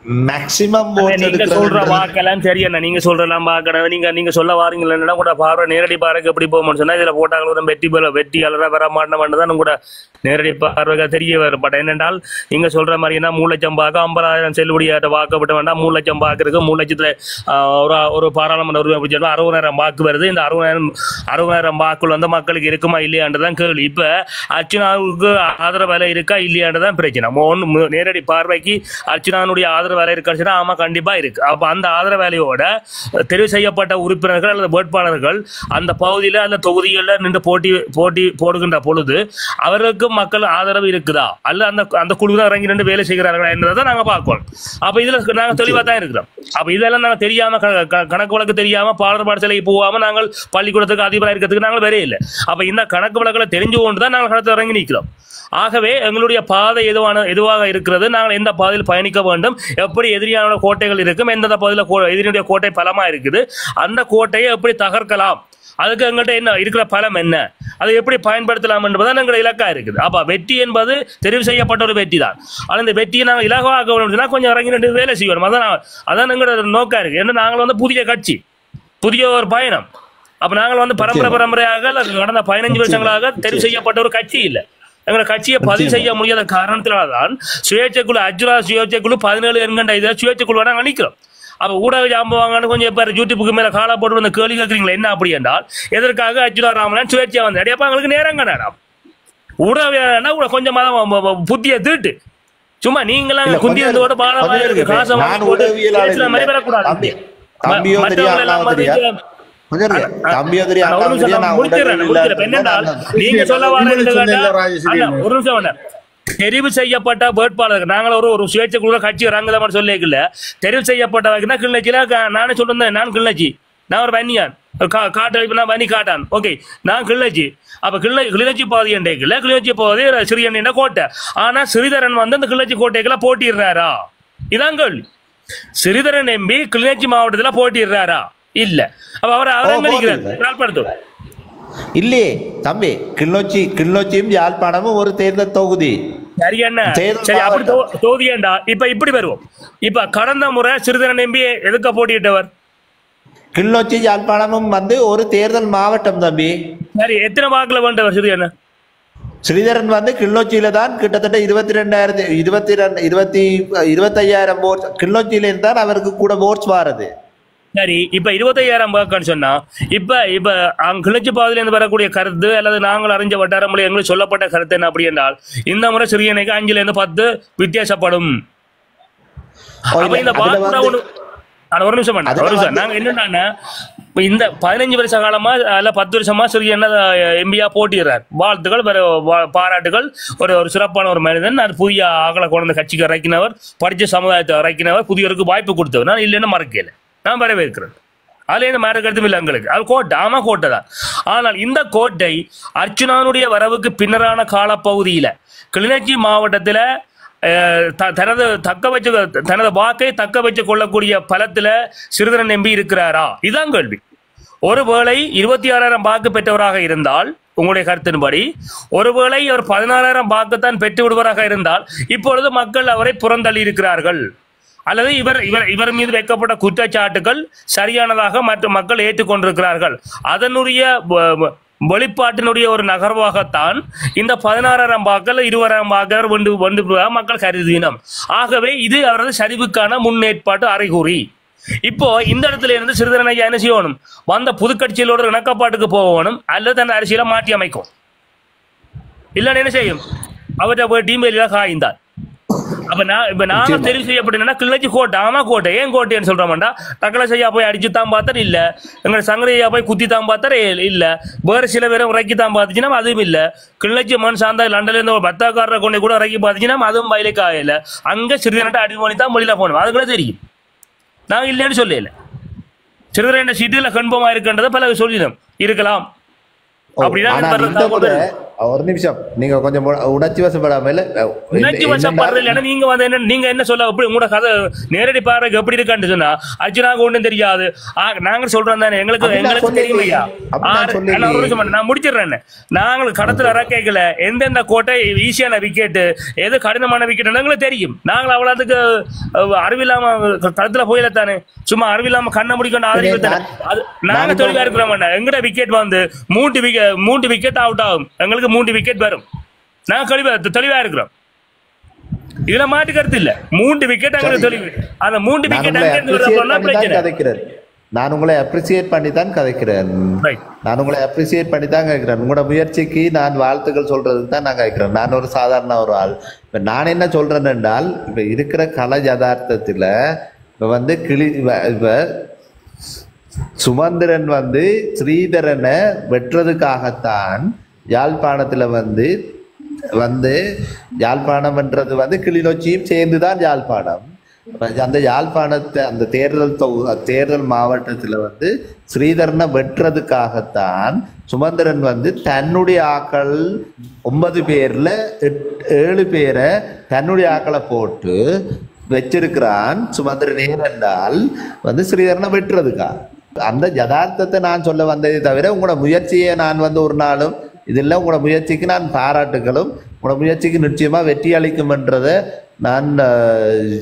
மேக்சிமம் நீங்க சொல்ற வாக்கெல்லாம் சரியண்ணா நீங்க சொல்றலாம் பாக்கணும் நீங்க நீங்க சொல்ல வாரீங்களா கூட பார்வை நேரடி பார்வைக்கு எப்படி போகும்னு சொன்னா இதுல போட்டாங்களும் வெற்றி பெற வெற்றியாளரா வர மாட்டோம் தான் கூட நேரடி பார்வைக்கு தெரிய வரும் பட் என்னென்றால் நீங்க சொல்ற மாதிரினா மூணு லட்சம் பாக்க ஐம்பதாயிரம் செல்லுபடியாட்ட வாக்கப்பட்ட வேண்டாம் மூணு லட்சம் பாக்கு இருக்கு மூணு லட்சத்துல ஆஹ், ஒரு ஒரு பாராளுமன்ற உரிமை பிடிச்சா அறுபதாயிரம் வாக்கு வருது இந்த அறுபதாயிரம் அறுபதாயிரம் வாக்குகள் வந்து மக்களுக்கு இருக்குமா இல்லையான்றதான் கேள்வி இப்ப அர்ச்சனாவுக்கு ஆதரவு விலை இருக்கா இல்லையான்றதான் பிரச்சனை நம்ம ஒண்ணு மு- நேரடி பார்வைக்கு அர்ச்சனானுடைய ஆதரவு வேலை இருக்காச்சுன்னா ஆமா கண்டிப்பா இருக்கு அப்ப அந்த ஆதரவு வேலையோட தெரிவு செய்யப்பட்ட உறுப்பினர்கள் அல்லது வேட்பாளர்கள் அந்த பகுதியில அந்த தொகுதிகளில் நின்று போட்டி போட்டி போடுகின்ற பொழுது அவர்களுக்கு மக்கள் ஆதரவு இருக்குதா அல்ல அந்த அந்த குழு தான் இறங்கி நின்று வேலை செய்கிறார்களா என்றதை நாங்க பார்க்கணும் அப்ப இதுல நாங்க தெளிவா தான் இருக்கிறோம் அப்ப இதெல்லாம் நாங்க தெரியாம க- க- கணக்கு வழக்கு தெரியாம பாடல் பாடசாலைக்கு போகாம நாங்கள் பள்ளிக்கூடத்துக்கு அதிபராக இருக்கிறதுக்கு நாங்கள் வரே இல்லை அப்ப இந்த கணக்கு வழக்குகளை தெரிஞ்சு கொண்டு தான் நாங்கள் களத்தில் இறங்கி நிற்கிறோம் ஆகவே எங்களுடைய பாதை எதுவான எதுவாக இருக்கிறது நாங்கள் எந்த பாதையில் பயணிக்க வேண்டும் எப்படி எதிரியான கோட்டைகள் இருக்கும் எந்தெந்த பகுதியில் கோ- எதிரியுடைய கோட்டை பலமா இருக்குது அந்த கோட்டையை எப்படி தகர்க்கலாம் அதுக்கு எங்கள்கிட்ட என்ன இருக்கிற பலம் என்ன அதை எப்படி பயன்படுத்தலாம் என்பதுதான் எங்கள் இலக்கா இருக்குது அப்ப வெற்றி என்பது தெரிவு செய்யப்பட்ட ஒரு வெற்றி தான் ஆனால் இந்த வெற்றியை நாங்கள் இலகுவாக்க வேணும்னா கொஞ்சம் இறங்கி ரெண்டு வேலை செய்யணும் அதான் நாங்க- அதான் எங்களோட நோக்கம் இருக்கு ஏன்னா நாங்கள் வந்து புதிய கட்சி புதிய ஒரு பயணம் அப்ப நாங்கள் வந்து பரம்பரை பரம்பரையாக இல்ல கடந்த பதினஞ்சு வருஷங்களாக தெரிவு செய்யப்பட்ட ஒரு கட்சி இல்ல எங்களை கட்சியை பதிவு செய்ய முடியாத காரணத்தினால்தான் சுயேட்சை குழு அர்ஜுனா சுயேட்சை குழு பதினேழு என்கின்ற இதில் சுயேட்சை குழுவை நாங்கள் நிற்கிறோம் அப்ப ஊடக ஜாம்பவாங்கன்னு கொஞ்சம் பேர் யூடியூப்புக்கு மேல காலா போட்டு வந்து கேள்வி கேட்குறீங்களா என்ன அப்படி என்றால் எதற்காக அர்ஜுனா ராமன் சுயேட்சையா வந்து அடையப்பா எங்களுக்கு நேரம் நேரம் ஊடக கொஞ்சமாக புத்திய திருட்டு சும்மா நீங்களாம் இல்ல, குந்தி கொஞ்சம் வந்து கூட பாடம் கொஞ்சம் இருக்கு. காசை நான் வாங்கி போட்டு உளவியலாளர் பேசுற மாதிரி இல்லை. வரக்கூடாது தம்பி- தம்பியோ ம- தெரியா, மற்றவங்க எல்லாம் அண்ணாவோ வந்து தெரியா? கொஞ்சம் இருங்க. தம்பியோ தெரியா, அண்ணா, ஒரு அண்ணாவோ நிமிஷம் தெரியா, நான் நான் முடிச்சிடுறேன், உடல் முடிச்சிடுறேன். இல்லை. என்னென்றால், நான் நீங்க சொல்ல வர உங்களுக்கு கேட்டா- சொன்னேன்ல, ராஜேஸ்வரி. அண்ணா, ஒரு நிமிஷம் அண்ணா. தெரிவு செய்யப்பட்ட வேட்பாளர் நாங்கள் ஒரு ஒரு சுயேட்சை குழு கட்சி ரங்கதமன் சொல்லிக்கல தெரிவு செய்யப்பட்டவங்க கிள்ளச்சில நானே சொல்லிருந்தேன் நான் கிள்ளச்சி நான் ஒரு வன்னியான் ஒரு கா- காட்டு இப்ப நான் வன்னி காட்டான் ஓகே நான் கிள்ளச்சி அப்ப கிள்ளை கிளிநொச்சி பாதி என்றைக்குல கிளிநொச்சி பாதி சிறியன் என்ற கோட்டை ஆனா ஸ்ரீதரன் வந்து அந்த கிளிநொச்சி கோட்டைக்குள்ள போட்டிடுறாரா இதான் கேள்வி ஸ்ரீதரன் எம்பி கிளிநொச்சி மாவட்டத்துல போட்டிடுறாரா இல்ல அப்ப அவர் அவர் ஓ, எங்க நிக்கிறார் போட்டிருக்காரு. நாள்படுத்தும் இல்லையே தம்பி கிளிநொச்சி கிளிநொச்சியும் யாழ்ப்பாணமும் ஒரு தேர்தல் தொகுதி சரி அண்ணா தேர்தல் சரி அப்படி மாவட்டம். தொ- தொகுதியேண்டா இப்ப இப்படி வருவோம் இப்ப கடந்த முறை சிறிதரன் எம்பி எதுக்க போட்டியிட்டவர் கிளிநொச்சி யாழ்ப்பாணமும் வந்து ஒரு தேர்தல் மாவட்டம் தம்பி சரி எத்தனை வாக்குல வேண்டவர் சிறிதரன் ஸ்ரீதரன் வந்து கிளிநொச்சியில தான் கிட்டத்தட்ட இருபத்தி ரெண்டாயிரத்தி இருபத்தி ரெண்டு இருபத்தி இருபத்தையாயிரம் ஓட்ஸ் கிளிநொச்சியில இருந்தால் அவருக்கு கூட ஓட்ஸ் வாரது சரி இப்ப இருபத்தையாயிரம் வாக்குன்னு சொன்னா இப்ப இப்ப அங்க கிளர்ச்சி பாதையில இருந்து வரக்கூடிய கருத்து அல்லது நாங்கள் அறிஞ்ச வட்டாரம் மூலம் எங்களுக்கு சொல்லப்பட்ட கருத்து என்ன அப்படி என்றால் இந்த முறை சிறியனுக்கு அஞ்சுல இருந்து பத்து வித்தியாசப்படும் ஓ, அப்ப இல்ல, இந்த அதுல வாக்குற வந்து- ஒண்ணு அட, ஒரு நிமிஷம் அண்ணா, அதுல ஒரு நிமிஷம் வந்து- நாங்க என்னன்னா இப்ப இந்த பதினஞ்சு வருஷ காலமா அல்ல பத்து வருஷமா சிறிய என்ன எம்பியா போட்டிடுறார் வாழ்த்துக்கள் வேற வா- பாராட்டுகள் ஒரு ஒரு சிறப்பான ஒரு மனிதன் நான் புதிய ஆக்களை கொண்டு வந்து கட்சிக்கு இறக்கினவர் படிச்ச சமுதாயத்தை இறக்கினவர் புதியவருக்கு வாய்ப்பு கொடுத்தவர் நான் இல்லைன்னு மறக்கல நான் வரவேற்கிறேன் அதுல எந்த மாறு கருத்தும் இல்லை எங்களுக்கு அது கோட்டை ஆமா கோட்டை தான் ஆனால் இந்த கோட்டை அர்ச்சுனானுடைய வரவுக்கு பின்னரான காலப்பகுதியில கிளிநொச்சி மாவட்டத்துல அஹ், த- தனது தக்க வச்சு தனது வாக்கை தக்க வச்சு கொள்ளக்கூடிய பலத்துல சிறிதரன் நம்பி இருக்கிறாரா இதான் கேள்வி ஒருவேளை இருபத்தி ஆறாயிரம் வாக்கு பெற்றவராக இருந்தால் உங்களுடைய கருத்தின்படி ஒருவேளை அவர் பதினாறாயிரம் வாக்குத்தான் பெற்று விடுவராக இருந்தால் இப்பொழுது மக்கள் அவரை புறந்தள்ளி இருக்கிறார்கள் அல்லது இவர் இவர் இவர் மீது வைக்கப்பட்ட குற்றச்சாட்டுகள் சரியானதாக மற்ற மக்கள் ஏற்றுக்கொண்டிருக்கிறார்கள் அதனுடைய வ- வ- வெளிப்பாட்டினுடைய ஒரு நகர்வாகத்தான் இந்த பதினாறாயிரம் வாக்கள் இருபதாயிரம் வாக்கள் வந்து வந்து மக்கள் கருதினம் ஆகவே இது அவரது சரிவுக்கான முன்னேற்பாட்டு அறிகுறி இப்போ இந்த இடத்துல இருந்து சிறிதரன் ஐயா என்ன செய்யணும் வந்த புதுக்கட்சியிலோட இணக்கப்பாட்டுக்கு போகணும் அல்லது தன் அரசியலை மாற்றி அமைக்கும் இல்லைன்னு என்ன செய்யும் அவர்கிட்ட போய் டீம் வெளியில காய்ந்தார் அப்ப நான் இப்ப நாங்க தெரிவு செய்யப்பட்டேன்னா கிளர்ச்சி கோட்டை ஆமா கோட்டை ஏன் கோட்டைன்னு சொல்றோம்டா டக்கல செய்யா போய் அடிச்சு தான் பார்த்தா இல்ல எங்க சங்கரையா போய் குத்தி தான் பார்த்தா இல்ல வேற சில பேரும் இறக்கி தான் பார்த்துச்சுன்னா அதுவும் இல்ல கிளர்ச்சி மண் சார்ந்த லண்டன்ல இருந்து ஒரு பத்தாக்காரரை கொண்டு கூட இறக்கி பார்த்துச்சுன்னா அதுவும் வயலுக்கு ஆகல அங்க சிறிதனட்ட அடிமணி தான் மொழியில போகணும் அது கூட தெரியும் நாங்க இல்லைன்னு சொல்லல சிறிதரண்ட சீட்டுல கன்பமா இருக்கின்றத பல சொல்லிடும் இருக்கலாம் ஓ, அப்படிதான் ஆனா வர்ற இந்த முறை தகவல் ஒரு நிமிஷம் நீங்க கொஞ்சம் உ- உணர்ச்சி வசப்படாம இல்ல உணர்ச்சி வசப்படுறது இல்லைன்னா நீங்க வந்து என்ன நீங்க என்ன சொல்ல எப்படி உங்களோட கதை நேரடி பார்வைக்கு எப்படி இருக்கான்னு சொன்னா அர்ஜுனாக்கு ஒண்ணும் தெரியாது ஆ, நாங்க சொல்றோம் தானே எங்களுக்கு அப்படி நான் எங்களுக்கு சொல்லலையே. தெரியும் ஐயா அப்படி நான் ஆறு- சொல்லலையே. நான் ஒரு நிமிஷம் மட்டும் நான் முடிச்சிடுறேன் நாங்கள் கடத்துல இறக்கைகளை எந்தெந்த கோட்டை ஈஸியான விக்கெட் எது கடினமான விக்கெட் எங்களுக்கு தெரியும் நாங்கள் அவ்வளவுக்கு அஹ், அறிவில்லாம களத்துல போயில தானே சும்மா அறிவில்லாம கண்ணை முடிக்கணும் ஆதரவு தானே அது நாங்க நான் தெளிவா இருக்கிறோம் எங்கட விக்கெட் வந்து மூன்று விக்கெட் மூன்று விக்கெட் அவுட் ஆகும் எங்களுக்கு மூன்று விக்கெட் வரும் நாங்க தெளிவா தெளிவா இருக்கிறோம் இதுல மாட்டு கருத்து இல்ல மூன்று விக்கெட் எங்களுக்கு தெளிவு அந்த மூன்று நான் விக்கெட் உங்களை அங்க இருந்து appreciate வரப்போனா பண்ணி தான் பிரச்சனை கதைக்கிறேன் நான் உங்களை அப்ரிசியேட் பண்ணி தான் கதைக்கிறேன் நான் உங்களை அப்ரிசியேட் பண்ணி தான் கேட்கிறேன் உங்களோட முயற்சிக்கு நான் வாழ்த்துக்கள் சொல்றதுக்கு தான் நான் கேட்கிறேன் நான் ஒரு சாதாரண ஒரு ஆள் இப்ப நான் என்ன சொல்றேன் என்றால் இப்ப இருக்கிற கலை யதார்த்தத்துல இப்ப வந்து கிளி இப்ப- இப்ப சுமந்திரன் வந்து ஸ்ரீதரனை வெட்டுறதுக்காகத்தான் யாழ்ப்பாணத்துல வந்து வந்து யாழ்ப்பாணம்ன்றது வந்து கிளிநொச்சியும் சேர்ந்து தான் யாழ்ப்பாணம் அப்ப அந்த யாழ்ப்பாணத்தை அந்த தேர்தல் தொகு தேர்தல் மாவட்டத்துல வந்து ஸ்ரீதரனை வெட்டுறதுக்காகத்தான் சுமந்திரன் வந்து தன்னுடைய ஆக்கள் ஒன்பது பேர்ல எட்- ஏழு பேரை தன்னுடைய ஆக்களை போட்டு வச்சிருக்கிறான் சுமந்திரன் ஏனென்றால் வந்து ஸ்ரீதரனை வெட்டுறதுக்கா அந்த யதார்த்தத்தை நான் சொல்ல வந்ததை தவிர உங்களோட முயற்சியை நான் வந்து ஒரு நாளும் இதில் உங்களோட முயற்சிக்கு நான் பாராட்டுகளும் உங்களோட முயற்சிக்கு நிச்சயமா வெற்றி அளிக்கும்ன்றதை நான் அஹ்,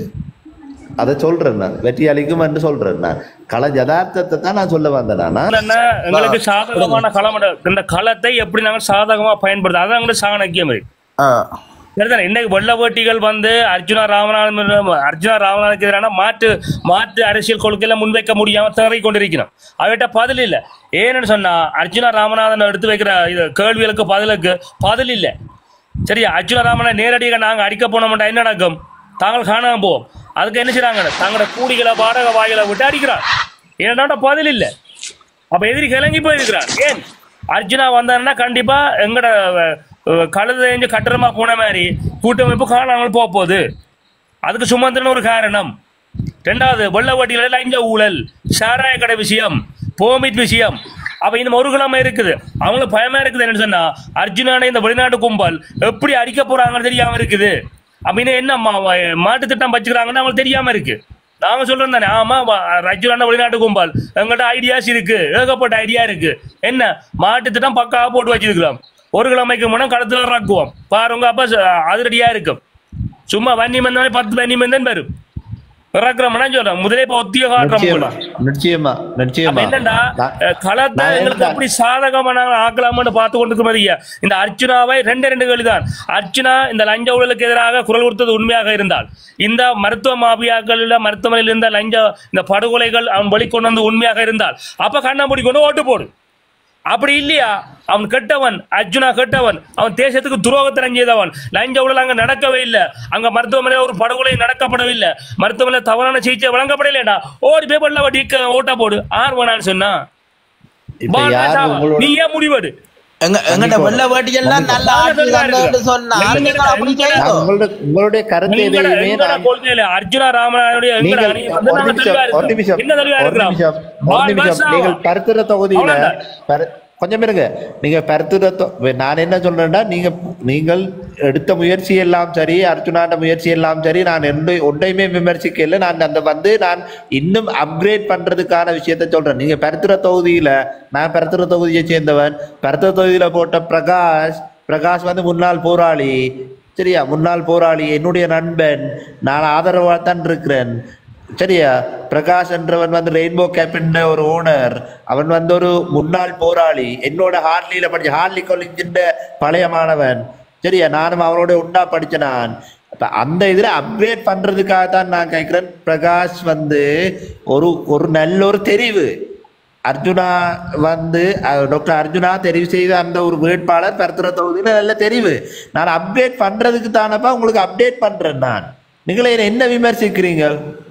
அதை சொல்றேன் நான் வெற்றி அளிக்கும் என்று சொல்றேன் நான் கல யதார்த்தத்தை தான் நான் சொல்ல வந்தேன் நான் என்னன்னா, எங்களுக்கு சாதகமான களம் இந்த களத்தை எப்படி நாங்கள் சாதகமா பயன்படுத்த அதான் எங்களுக்கு சாணக்கியம் இருக்கு சரிதானே இன்னைக்கு வெள்ள வேட்டிகள் வந்து அர்ஜுனா ராமநாதன் அர்ஜுனா ராமநாதனுக்கு எதிரான மாற்று மாற்று அரசியல் கொள்கையில முன்வைக்க முடியாம திணறி கொண்டிருக்கிறோம் அவர்கிட்ட பதில் இல்ல ஏன்னு சொன்னா அர்ஜுனா ராமநாதன் எடுத்து வைக்கிற இது கேள்விகளுக்கு பதிலுக்கு பதில் இல்ல சரியா அர்ஜுனா ராமனை நேரடியாக நாங்க அடிக்க போனோம்டா என்ன நடக்கும் தாங்கள் காணாம போவோம் அதுக்கு என்ன செய்றாங்க தங்களோட கூடிகளை வாடகை வாயில விட்டு அடிக்கிறான் ஏன்னாட்ட பதில் இல்ல அப்ப எதிரி கிளங்கி போயிருக்கிறார் ஏன் அர்ஜுனா வந்தாருன்னா கண்டிப்பா எங்கட அஹ், கழுதை எஞ்சு கட்டுறமா போன மாதிரி கூட்டமைப்பு காணாமல் போக போகுது அதுக்கு சுமந்திரன் ஒரு காரணம் ரெண்டாவது வெள்ள வட்டியில லஞ்ச ஊழல் சாராய கடை விஷயம் போமிட் விஷயம் அப்ப இந்த ஒரு கிழமை இருக்குது அவங்களுக்கு பயமா இருக்குது என்ன சொன்னா அர்ஜுனான இந்த வெளிநாட்டு கும்பல் எப்படி அடிக்க போறாங்கன்னு தெரியாம இருக்குது அப்படின்னு என்ன மா- மாட்டு திட்டம் வச்சுக்கிறாங்கன்னு அவங்களுக்கு தெரியாம இருக்கு நாங்க சொல்றோம் தானே ஆமா ரஜுலான வெளிநாட்டு கும்பல் எங்கள்கிட்ட ஐடியாஸ் இருக்கு ஏகப்பட்ட ஐடியா இருக்கு என்ன மாட்டு திட்டம் பக்காவா போட்டு வச்சிருக்கிறோம் ஒரு கிழமைக்கு முன்ன களத்துல இறக்குவோம் பாருங்க அப்ப ச- அதிரடியா இருக்கும் சும்மா வன்னி மந்தாலே பத்து வன்னி மந்தன் வரும் இறக்குறோம்னா சொல்றேன் முதலே இப்ப ஒத்திய காட்டுறோம் நிச்சயமா போல நிச்சயமா அப்ப நிச்சயமா என்னடா நான்- அஹ், களத்தை நான் எங்களுக்கு என்ன- எப்படி சாதகமா நாங்க ஆக்கலாம்னு பார்த்து கொண்டிருக்கிறோம் ஐயா இந்த அர்ச்சுனாவை ரெண்டு ரெண்டு கேள்வி தான் அர்ச்சுனா இந்த லஞ்ச ஊழலுக்கு எதிராக குரல் கொடுத்தது உண்மையாக இருந்தால் இந்த மருத்துவ மாபியாக்கள் மருத்துவமனையில் இருந்த லஞ்ச இந்த படுகொலைகள் அவன் வெளிக்கொண்டு வந்து உண்மையாக இருந்தால் அப்ப கண்ணை மூடி கொண்டு ஓட்டு போடு அப்படி இல்லையா அவன் கெட்டவன் அர்ஜுனா கெட்டவன் அவன் தேசத்துக்கு துரோகத்தை செய்தவன் லஞ்ச ஊழல் அங்க நடக்கவே இல்லை அங்க மருத்துவமனையில் ஒரு படுகொலை நடக்கப்படவில்லை மருத்துவமனையில் தவறான சிகிச்சை வழங்கப்படலைடா ஓடி போய் பண்ணல வட்டி ஓட்டா போடு ஆறு வேணான்னு சொன்னா இப்ப பால் யார் ராஜாவா? உங்களோட நீ ஏன் முடிவெடு எங்க எங்கிட்ட வெள்ள வேட்டியெல்லாம் நல்ல ஆட்சி வந்ததுன்னு சொன்னா நீங்க அப்படி நான் செய்யுங்க உங்களோட உங்களுடைய கருத்து எங்கட- எதையுமே எங்கட நான் கொள்கையில அர்ஜுனா ராமநாதனுடைய எங்கட நீங்கள் அணி வந்து ஒரு நாங்க நிமிஷம் தெளிவா ஒரு நிமிஷம் இருக்கிறோம். என்ன தெளிவா ஒரு இருக்கிறோம் நிமிஷம் ஒரு பால் நிமிஷம் பாஷாவா? நீங்கள் பருத்துற தொகுதியில அவ்வளவுதான். பரு- கொஞ்சம் இருங்க நீங்க பருத்துற தொ- நான் என்ன சொல்றேன்னா நீங்க நீங்கள் எடுத்த முயற்சி எல்லாம் சரி அர்ஜுனாண்ட முயற்சி எல்லாம் சரி நான் எந்த ஒன்றையுமே விமர்சிக்கல நான் அந்த வந்து நான் இன்னும் அப்கிரேட் பண்றதுக்கான விஷயத்த சொல்றேன் நீங்க பருத்துற தொகுதியில நான் பருத்துற தொகுதியை சேர்ந்தவன் பருத்துற தொகுதியில போட்ட பிரகாஷ் பிரகாஷ் வந்து முன்னாள் போராளி சரியா முன்னாள் போராளி என்னுடைய நண்பன் நான் ஆதரவாக தான் இருக்கிறேன் சரியா பிரகாஷ் என்றவன் வந்து ரெயின்போ கேபின் ஒரு ஓனர் அவன் வந்து ஒரு முன்னாள் போராளி என்னோட ஹார்லியில படிச்ச ஹார்லி காலேஜின் பழைய மாணவன் சரியா நானும் அவனோட உண்டா படிச்ச நான் அப்ப அந்த இதுல அப்கிரேட் பண்றதுக்காக தான் நான் கேட்கிறேன் பிரகாஷ் வந்து ஒரு ஒரு நல்ல ஒரு தெரிவு அர்ஜுனா வந்து அஹ், டாக்டர் அர்ஜுனா தெரிவு செய்த அந்த ஒரு வேட்பாளர் பரத்துற தொகுதியில நல்ல தெரிவு நான் அப்டேட் பண்றதுக்கு தானப்பா உங்களுக்கு அப்டேட் பண்றேன் நான் நீங்களே என்னை என்ன விமர்சிக்கிறீங்க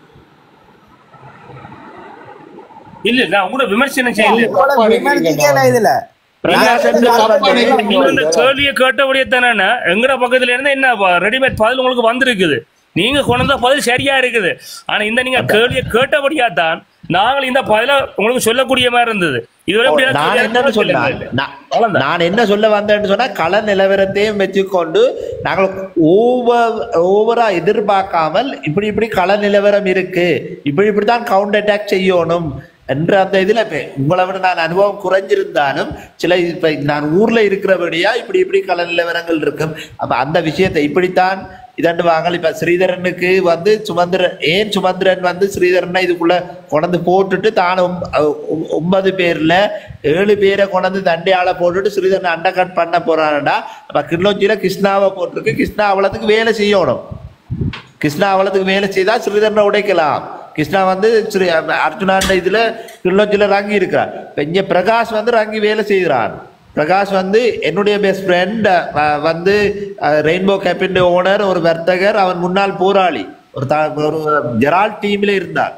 இல்ல நான் கூட விமர்சனம் செய்யல உங்களை விமர்சிக்கல இதுல பிரகாஷ் என்றவர் வந்து நீங்க இந்த கேள்வியை கேட்டபடியே தானே எங்கட பக்கத்துல இருந்து என்ன ரெடிமேட் பதில் உங்களுக்கு வந்திருக்குது நீங்க கொண்டு வந்த பதில் சரியா இருக்குது ஆனா இந்த நீங்க கேள்வியை கேட்டபடியா தான் நாங்கள் இந்த பதில உங்களுக்கு சொல்லக்கூடிய மாதிரி இருந்தது இதுவரை இப்படி எனக்கு நான் தெரியாது. என்னன்னு சொன்னா நான் நான் என்ன சொல்ல வந்தேன்னு சொன்னா கள நிலவரத்தையும் வச்சுக்கொண்டு நாங்கள் ஓவர் ஓவரா எதிர்பார்க்காமல் இப்படி இப்படி கள நிலவரம் இருக்கு இப்படி இப்படி தான் கவுண்டர் அட்டாக் செய்யணும் என்ற அந்த இதுல இப்ப உங்களை விட நான் அனுபவம் குறைஞ்சிருந்தாலும் சில இப்ப நான் ஊர்ல இருக்கிறபடியா இப்படி இப்படி கள நிலவரங்கள் இருக்கும் அப்ப அந்த விஷயத்தை இப்படித்தான் இதண்டு வாங்கல் இப்ப ஸ்ரீதரனுக்கு வந்து சுமந்திரன் ஏன் சுமந்திரன் வந்து ஸ்ரீதரனை இதுக்குள்ள கொண்டு போட்டுட்டு தான் ஒம்ப- ஒ- ஒன்பது பேர்ல ஏழு பேரை கொண்டு தண்டையால போட்டுட்டு ஸ்ரீதரன் அண்டர் கட் பண்ண போறான்டா அப்ப கிள்ளோச்சியில கிருஷ்ணாவை போட்டிருக்கு கிருஷ்ணா அவ்வளவுக்கு வேலை செய்யணும் கிருஷ்ணா அவ்வளவுக்கு வேலை செய்தா ஸ்ரீதரனை உடைக்கலாம் கிருஷ்ணா வந்து ஸ்ரீ அர்ஜுனாண்ட இதுல கிள்ளோச்சியில ரங்கி இருக்கிறார் இப்ப இங்க பிரகாஷ் வந்து ரங்கி வேலை செய்கிறான் பிரகாஷ் வந்து என்னுடைய பெஸ்ட் ஃப்ரெண்ட் வந்து ரெயின்போ கேப்பின் ஓனர் ஒரு வர்த்தகர் அவன் முன்னாள் போராளி ஒரு த- ஒரு ஜெரால் டீம்ல இருந்தார்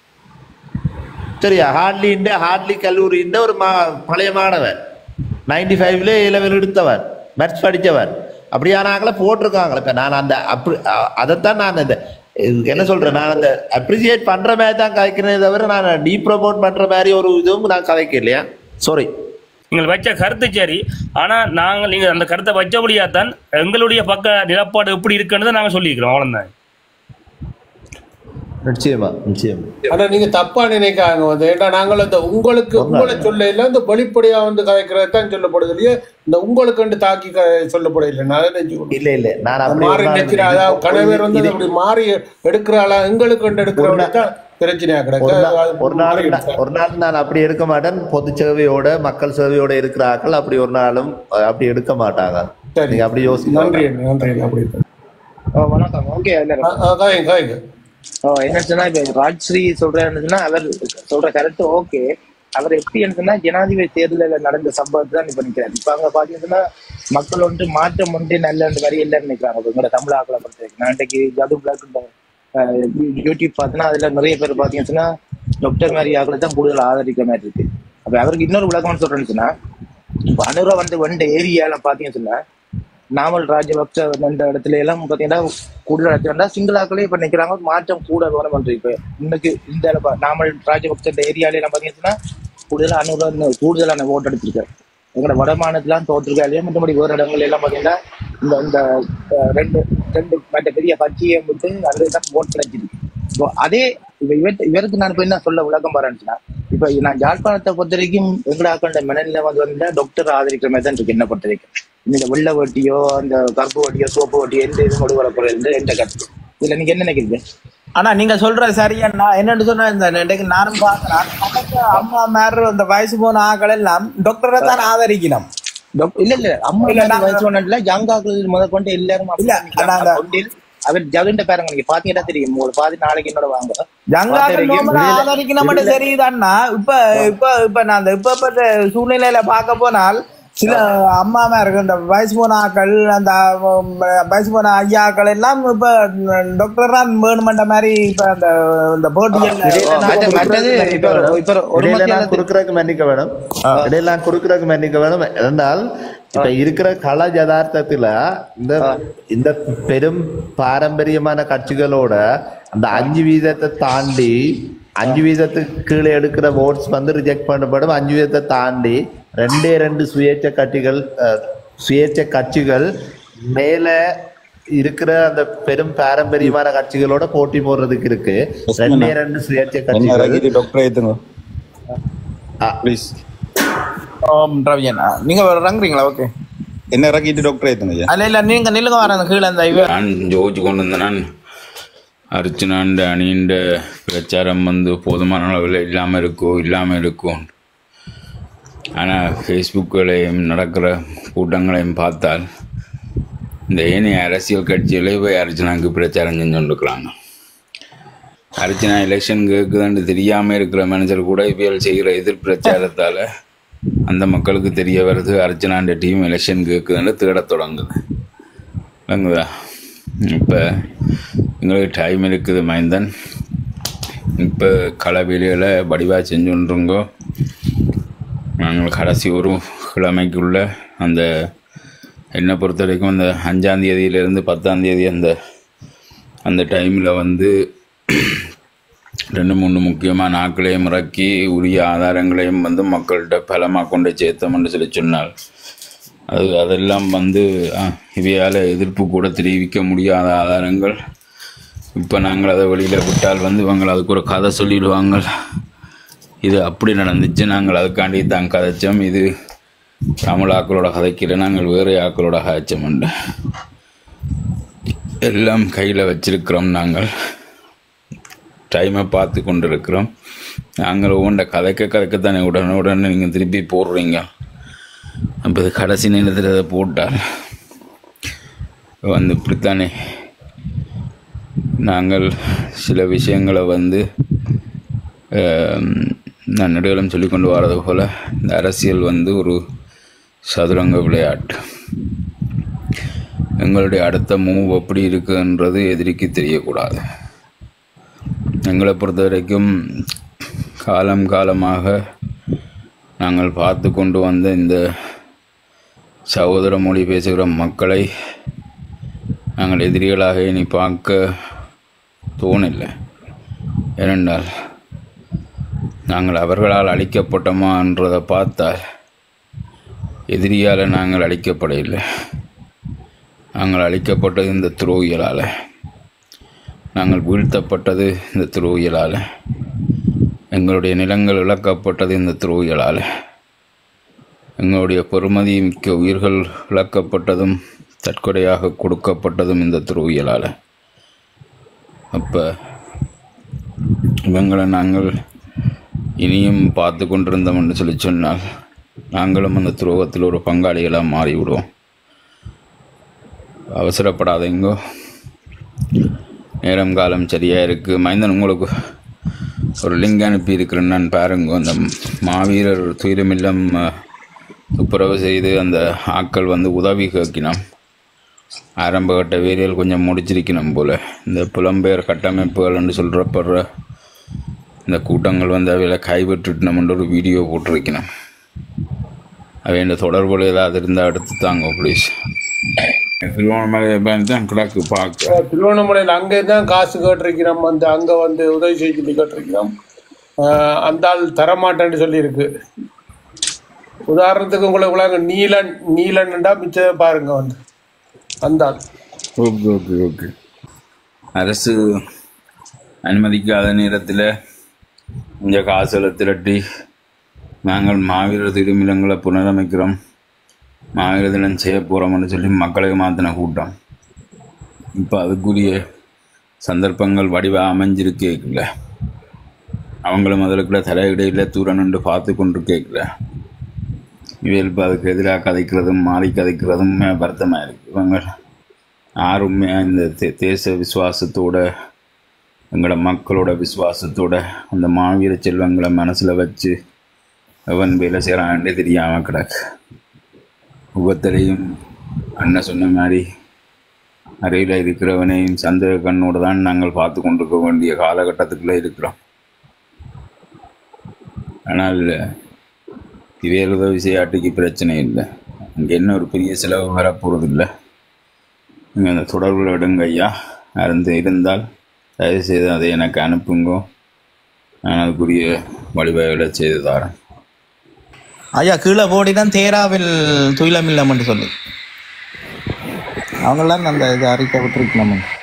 சரியா ஹார்ட்லின்ற ஹார்ட்லி கல்லூரின்ற ஒரு மா பழைய மாணவர் நைன்டி ஃபைவ்ல லெவல் எடுத்தவர் மேத்ஸ் படித்தவர் அப்படியானாங்கள போட்டிருக்காங்களே இப்போ நான் அந்த அப்படி அ- அதைத்தான் நான் இந்த இதுக்கு என்ன சொல்றேன் நான் அந்த அப்ரிசியேட் பண்ற மாதிரி தான் கதைக்கிறேனே தவிர நான் டீ ப்ரமோட் பண்ற மாதிரி ஒரு இதுவும் நான் கதைக்க இல்லையா சாரி நீங்கள் வச்ச கருத்து சரி ஆனா நாங்கள் நீங்க அந்த கருத்தை வச்சபடியா தான் எங்களுடைய பக்க நிலப்பாடு எப்படி இருக்குன்னு நாங்க சொல்லிக்கிறோம் அவ்வளவுதான் நிச்சயமா நிச்சயமா ஆனா நீங்க தப்பா நினைக்காங்க வந்து ஏன்னா நாங்கள் அந்த உங்களுக்கு உங்களை சொல்ல இல்ல இந்த வெளிப்படையா வந்து கதைக்கிறது தான் சொல்லப்படுது இல்லையா இந்த உங்களுக்கு தாக்கி க- சொல்லப்பட இல்லை நான் அதை நினைச்சு இல்ல இல்ல நான் அப்படி மாறி ஒரு நாள் நினைக்கிற இது- அதாவது கணவர் வந்து இது- அப்படி மாறி எடுக்கிறாளா எங்களுக்கு எடுக்கிறவங்க தான் பிரச்சனையா ஒரு நாள் கிடக்கு ஒரு நாள் நான்- ஒரு நாள் நான் அப்படி எடுக்க மாட்டேன் பொது சேவையோட மக்கள் சேவையோட இருக்கிறார்கள் அப்படி ஒரு நாளும் அஹ், அப்படி எடுக்க மாட்டாங்க நீங்க அப்படி யோசிக்க நன்றி நன்றி அப்படி வணக்கம் ஓகே காய்ங்க காய்ங்க என்ன சொன்னா இப்ப ராஜ்ஸ்ரீ சொல்றாருன்னா அவர் சொல்ற கருத்து ஓகே அவர் எப்படி சொன்னா ஜனாதிபதி தேர்தலில் நடந்த சம்பவத்தை தான் இப்ப நிக்கிறார் இப்ப அங்க பாத்தீங்கன்னா மக்கள் ஒன்று மாற்றம் ஒன்று நல்ல மாதிரி இல்லைன்னு நினைக்கிறாங்க இப்ப உங்களோட தமிழ் ஆக்களை பொறுத்த வரைக்கும் நான் இன்றைக்கு ஜது பிளாக் யூடியூப் பார்த்தீங்கன்னா அதுல நிறைய பேர் பாத்தீங்கன்னு சொன்னா டாக்டர் மாதிரி ஆக்களை தான் கூடுதல் ஆதரிக்கிற மாதிரி இருக்கு அப்ப அவருக்கு இன்னொரு விளக்கம்னு சொல்றேன்னு சொன்னா இப்ப அனுரா வந்து வந்த ஏரியால பாத்தீங்கன்னு சொன்னா நாமல் ராஜபக்ச அந்த இடத்துல எல்லாம் பாத்தீங்கன்னா கூடுதல் இடத்துல சிங்களாக்களே இப்ப நிக்கிறாங்க மாற்றம் கூட வேணும் பண்றது இப்ப இன்னைக்கு இந்த இடப்ப- நாமல் ராஜபக்ச இந்த ஏரியால எல்லாம் பாத்தீங்கன்னா கூடுதலா அனுரா கூடுதலான ஓட்டு எடுத்திருக்காரு எங்களோட வட மாநிலத்திலாம் தோற்றுருக்காரு மற்றபடி வேறு இடங்கள் எல்லாம் பாத்தீங்கன்னா இந்த இந்த அஹ், ரெண்டு ரெண்டு மற்ற பெரிய கட்சியை விட்டு அதுல தான் ஓட்டு கிடைச்சிருக்கு இப்போ அதே இப்ப இவர் இவருக்கு நான் இப்ப என்ன சொல்ல விளக்கம் பாருன்னா இப்ப நான் யாழ்ப்பாணத்தை பொறுத்த வரைக்கும் எங்கடாக்கள மனநிலை வந்து வந்து டாக்டர் ஆதரிக்கிற மாதிரி தான் இருக்கு என்ன பொறுத்த வரைக்கும் இந்த வெள்ளை வட்டியோ அந்த கருப்பு வட்டியோ சோப்பு வட்டியோ எந்த இதுவும் கொண்டு வரப்போறது எந்த கருத்து இதுல நீங்க என்ன நினைக்கிறீங்க ஆனா நீங்க சொல்ற சரியா நான் என்னன்னு சொன்னா இந்த இன்னைக்கு நானும் பாக்குறேன் நமக்கு அம்மா மேற அந்த வயசு போன ஆக்கள் எல்லாம் டாக்டரை தான் ஆதரிக்கணும் டாக்- இல்ல இல்ல அம்மா இல்ல, இல்ல நான் வயசு ஒன்றும் ஜங்காக்கள் முத கொண்டு எல்லாரும் இல்ல, ஆனா அந்த- கொண்டில் அவர் ஜகுண்ட பாருங்க நீங்க பாத்தீங்கன்னா தெரியும் ஒரு பாதி நாளைக்கு என்னோட வாங்க ஜங்காக்கள் நோமலா ஆதரிக்கணும் மட்டும் சரிதான்னா இப்ப இப்ப இப்ப நான் அந்த இப்ப இப்ப சூழ்நிலையில பார்க்க போனால் சில அம்மாமா இருக்கு இந்த வயசு போன ஆக்கள் அந்த உம், வயசு போன ஐயாக்கள் எல்லாம் இப்ப டாக்டர் தான் வேணுமென்ற மாதிரி இப்ப அந்த இந்த போட்டிகள் இடையில நான் குறுக்குறதுக்கு மன்னிக்க வேணும் இடையில நான் குறுக்குறதுக்கு மன்னிக்க வேணும் என்றால் இப்ப இருக்கிற கல யதார்த்தத்துல இந்த இந்த பெரும் பாரம்பரியமான கட்சிகளோட அந்த அஞ்சு வீதத்தை தாண்டி அஞ்சு வீதத்துக்கு கீழே எடுக்கிற ஓட்ஸ் வந்து ரிஜெக்ட் பண்ணப்படும் அஞ்சு வீதத்தை தாண்டி ரெண்டே ரெண்டு சுயேட்சை கட்சிகள் அஹ், சுயேட்சை கட்சிகள் மேல இருக்கிற அந்த பெரும் பாரம்பரியமான கட்சிகளோட போட்டி போடுறதுக்கு இருக்கு ரெண்டே ரெண்டு சுயேட்சை என்ன கட்சிகள் ரகிதி டாக்டர் ஏத்துங்க ப்ளீஸ் ஓம் ரவியன் நீங்க இறங்குறீங்களா ஓகே என்ன ரகிட்டு டாக்டர் ஏத்துங்க ஐயா அல்ல இல்ல நீங்க நில்லுங்க வரேன் கீழே அந்த இவ நான் ஜோதிச்சு கொண்டு வந்த நான் அர்ச்சனாண்ட அணிண்ட பிரச்சாரம் வந்து போதுமான அளவில் இல்லாமல் இருக்கோ இல்லாமல் இருக்கும் ஆனால் ஃபேஸ்புக்களையும் நடக்கிற கூட்டங்களையும் பார்த்தால் இந்த ஏனைய அரசியல் கட்சிகளே போய் அர்ச்சனாவுக்கு பிரச்சாரம் செஞ்சு கொண்டிருக்கிறாங்க அர்ச்சனா எலெக்ஷன் கேட்குதுன்னு தெரியாமல் இருக்கிற மனுஷர் கூட இவியல் செய்கிற எதிர் பிரச்சாரத்தால் அந்த மக்களுக்கு தெரிய வருது அர்ச்சனாண்ட டீம் எலெக்ஷன் கேட்குதுன்னு தேடத் தொடங்குது விளங்குதா இப்போ எங்களுக்கு டைம் இருக்குது மைந்தன் இப்போ களை வேலைகளை வடிவாக செஞ்சுருங்கோ நாங்கள் கடைசி ஒரு கிழமைக்குள்ள அந்த என்னை பொறுத்த வரைக்கும் அந்த அஞ்சாந்தேதியிலேருந்து பத்தாந்தேதி அந்த அந்த டைமில் வந்து ரெண்டு மூணு முக்கியமான ஆட்களையும் இறக்கி உரிய ஆதாரங்களையும் வந்து மக்கள்கிட்ட பலமாக கொண்டு சேர்த்தோம்னு சொல்லி சொன்னால் அது அதெல்லாம் வந்து ஆ, இவையால் எதிர்ப்பு கூட தெரிவிக்க முடியாத ஆதாரங்கள் இப்போ நாங்கள் அதை வெளியில் விட்டால் வந்து இவங்க அதுக்கு ஒரு கதை சொல்லிடுவாங்க இது அப்படி நடந்துச்சு நாங்கள் அதுக்காண்டி தான் கதைச்சோம் இது தமிழ் ஆக்களோட கதைக்கல நாங்கள் வேறு ஆக்களோட கதைச்சோம் எல்லாம் கையில் வச்சிருக்கிறோம் நாங்கள் டைமை பார்த்து கொண்டு இருக்கிறோம் நாங்கள் ஒவ்வொன்றை கதைக்க கதைக்கத்தானே உடனே உடனே நீங்கள் திருப்பி போடுறீங்க அப்போ இது கடைசி நேரத்தில் அதை போட்டால் வந்து இப்படித்தானே நாங்கள் சில விஷயங்களை வந்து ஆம், நான் நடுவிலும் சொல்லி கொண்டு வரது போல் இந்த அரசியல் வந்து ஒரு சதுரங்க விளையாட்டு எங்களுடைய அடுத்த மூவ் எப்படி இருக்குன்றது எதிரிக்கு தெரியக்கூடாது எங்களை பொறுத்த வரைக்கும் காலம் காலமாக நாங்கள் பார்த்து கொண்டு வந்த இந்த சகோதர மொழி பேசுகிற மக்களை நாங்கள் எதிரிகளாக இனி பார்க்க தோணில்லை ஏனென்றால் நாங்கள் அவர்களால் அழிக்கப்பட்டோமா என்றதை பார்த்தால் எதிரியால் நாங்கள் அழிக்கப்படவில்லை நாங்கள் அழிக்கப்பட்டது இந்த துரோகிகளால் நாங்கள் வீழ்த்தப்பட்டது இந்த துரோகிகளால் எங்களுடைய நிலங்கள் இழக்கப்பட்டது இந்த துரோகிகளால் எங்களுடைய பெருமதி மிக்க உயிர்கள் இழக்கப்பட்டதும் தற்கொலையாக கொடுக்கப்பட்டதும் இந்த துரோகிகளால் அப்போ இவங்களை நாங்கள் இனியும் பார்த்து கொண்டிருந்தோம் என்று சொல்லி சொன்னால் நாங்களும் அந்த துரோகத்தில் ஒரு பங்காளிகளாக மாறிவிடுவோம் அவசரப்படாதீங்கோ நேரம் காலம் சரியாக இருக்குது மைந்தன் உங்களுக்கு ஒரு லிங்க் அனுப்பி இருக்கிறேன் நான் பாருங்க அந்த மாவீரர் துயிலுமில்லம் அஹ், துப்புரவு செய்து அந்த ஆட்கள் வந்து உதவி கேட்கினோம் ஆரம்பகட்ட வேரியல் கொஞ்சம் முடிச்சிருக்கணும் போல் இந்த புலம்பெயர் கட்டமைப்புகள்னு சொல்கிறப்படுற இந்த கூட்டங்கள் வந்து அவையில் கைவிட்டுட்டோம்ன்ற ஒரு வீடியோ போட்டிருக்கணும் அவை இந்த தொடர்புகள் ஏதாவது இருந்தால் எடுத்து தாங்க ப்ளீஸ் திருவண்ணாமலை தான் கிடக்கு பார்க்க திருவண்ணாமலையில் அங்கே தான் காசு கேட்டிருக்கிறோம் வந்து அங்கே வந்து உதவி செய்ய சொல்லி கேட்டிருக்கிறோம் ஆஹ் அந்த ஆள் தரமாட்டேன்னு சொல்லியிருக்கு உதாரணத்துக்கு உங்களுக்கு விளங்க நீலன் நீலன்டா மிச்சத்தை பாருங்க வந்து அந்த ஆள் ஓகே ஓகே ஓகே அரசு அனுமதிக்காத நேரத்தில் இந்த காசுகளை திரட்டி நாங்கள் மாவீரர் திருமிலங்களை புனரமைக்கிறோம் மாவீரர் தினம் செய்ய போகிறோம்னு சொல்லி மக்களை மாற்றின கூட்டம் இப்போ அதுக்குரிய சந்தர்ப்பங்கள் வடிவாக அமைஞ்சிருக்கேக்கல அவங்களும் முதலுக்குள்ள தலையிடையில் தூர நின்று பார்த்து கொண்டு கேட்கல இவையில் இப்போ அதுக்கு எதிராக கதைக்கிறதும் மாறி கதைக்கிறதும் வருத்தமாக இருக்குது இவங்க யாருமே இந்த தே- தேச விசுவாசத்தோட எங்களோட மக்களோட விசுவாசத்தோட அந்த மாவீர செல்வங்களை மனசில் வச்சு அவன் வேலை செய்கிறான்டே தெரியாமல் கிடக்கு உபத்திலையும் அண்ணன் சொன்ன மாதிரி அறையில் இருக்கிறவனையும் சந்தேக கண்ணோடு தான் நாங்கள் பார்த்து கொண்டிருக்க வேண்டிய காலகட்டத்துக்குள்ளே இருக்கிறோம் ஆனால் வேறு உதவி செய்யாட்டிக்கு பிரச்சனை இல்லை அங்கே என்ன ஒரு பெரிய செலவு வரப்போகிறது இல்லை நீங்கள் அந்த தொடர்பில் விடுங்க ஐயா அருந்து இருந்தால் தயவுசெய்து அதை எனக்கு அனுப்புங்கோ நான் அதுக்குரிய வழிவகைகளை செய்து தரேன் ஐயா கீழே போடிதான் தேராவில் துயிலமில்லம் என்று சொல்லி அவங்களாம் அந்த இது அறிக்கை விட்டுருக்கணும்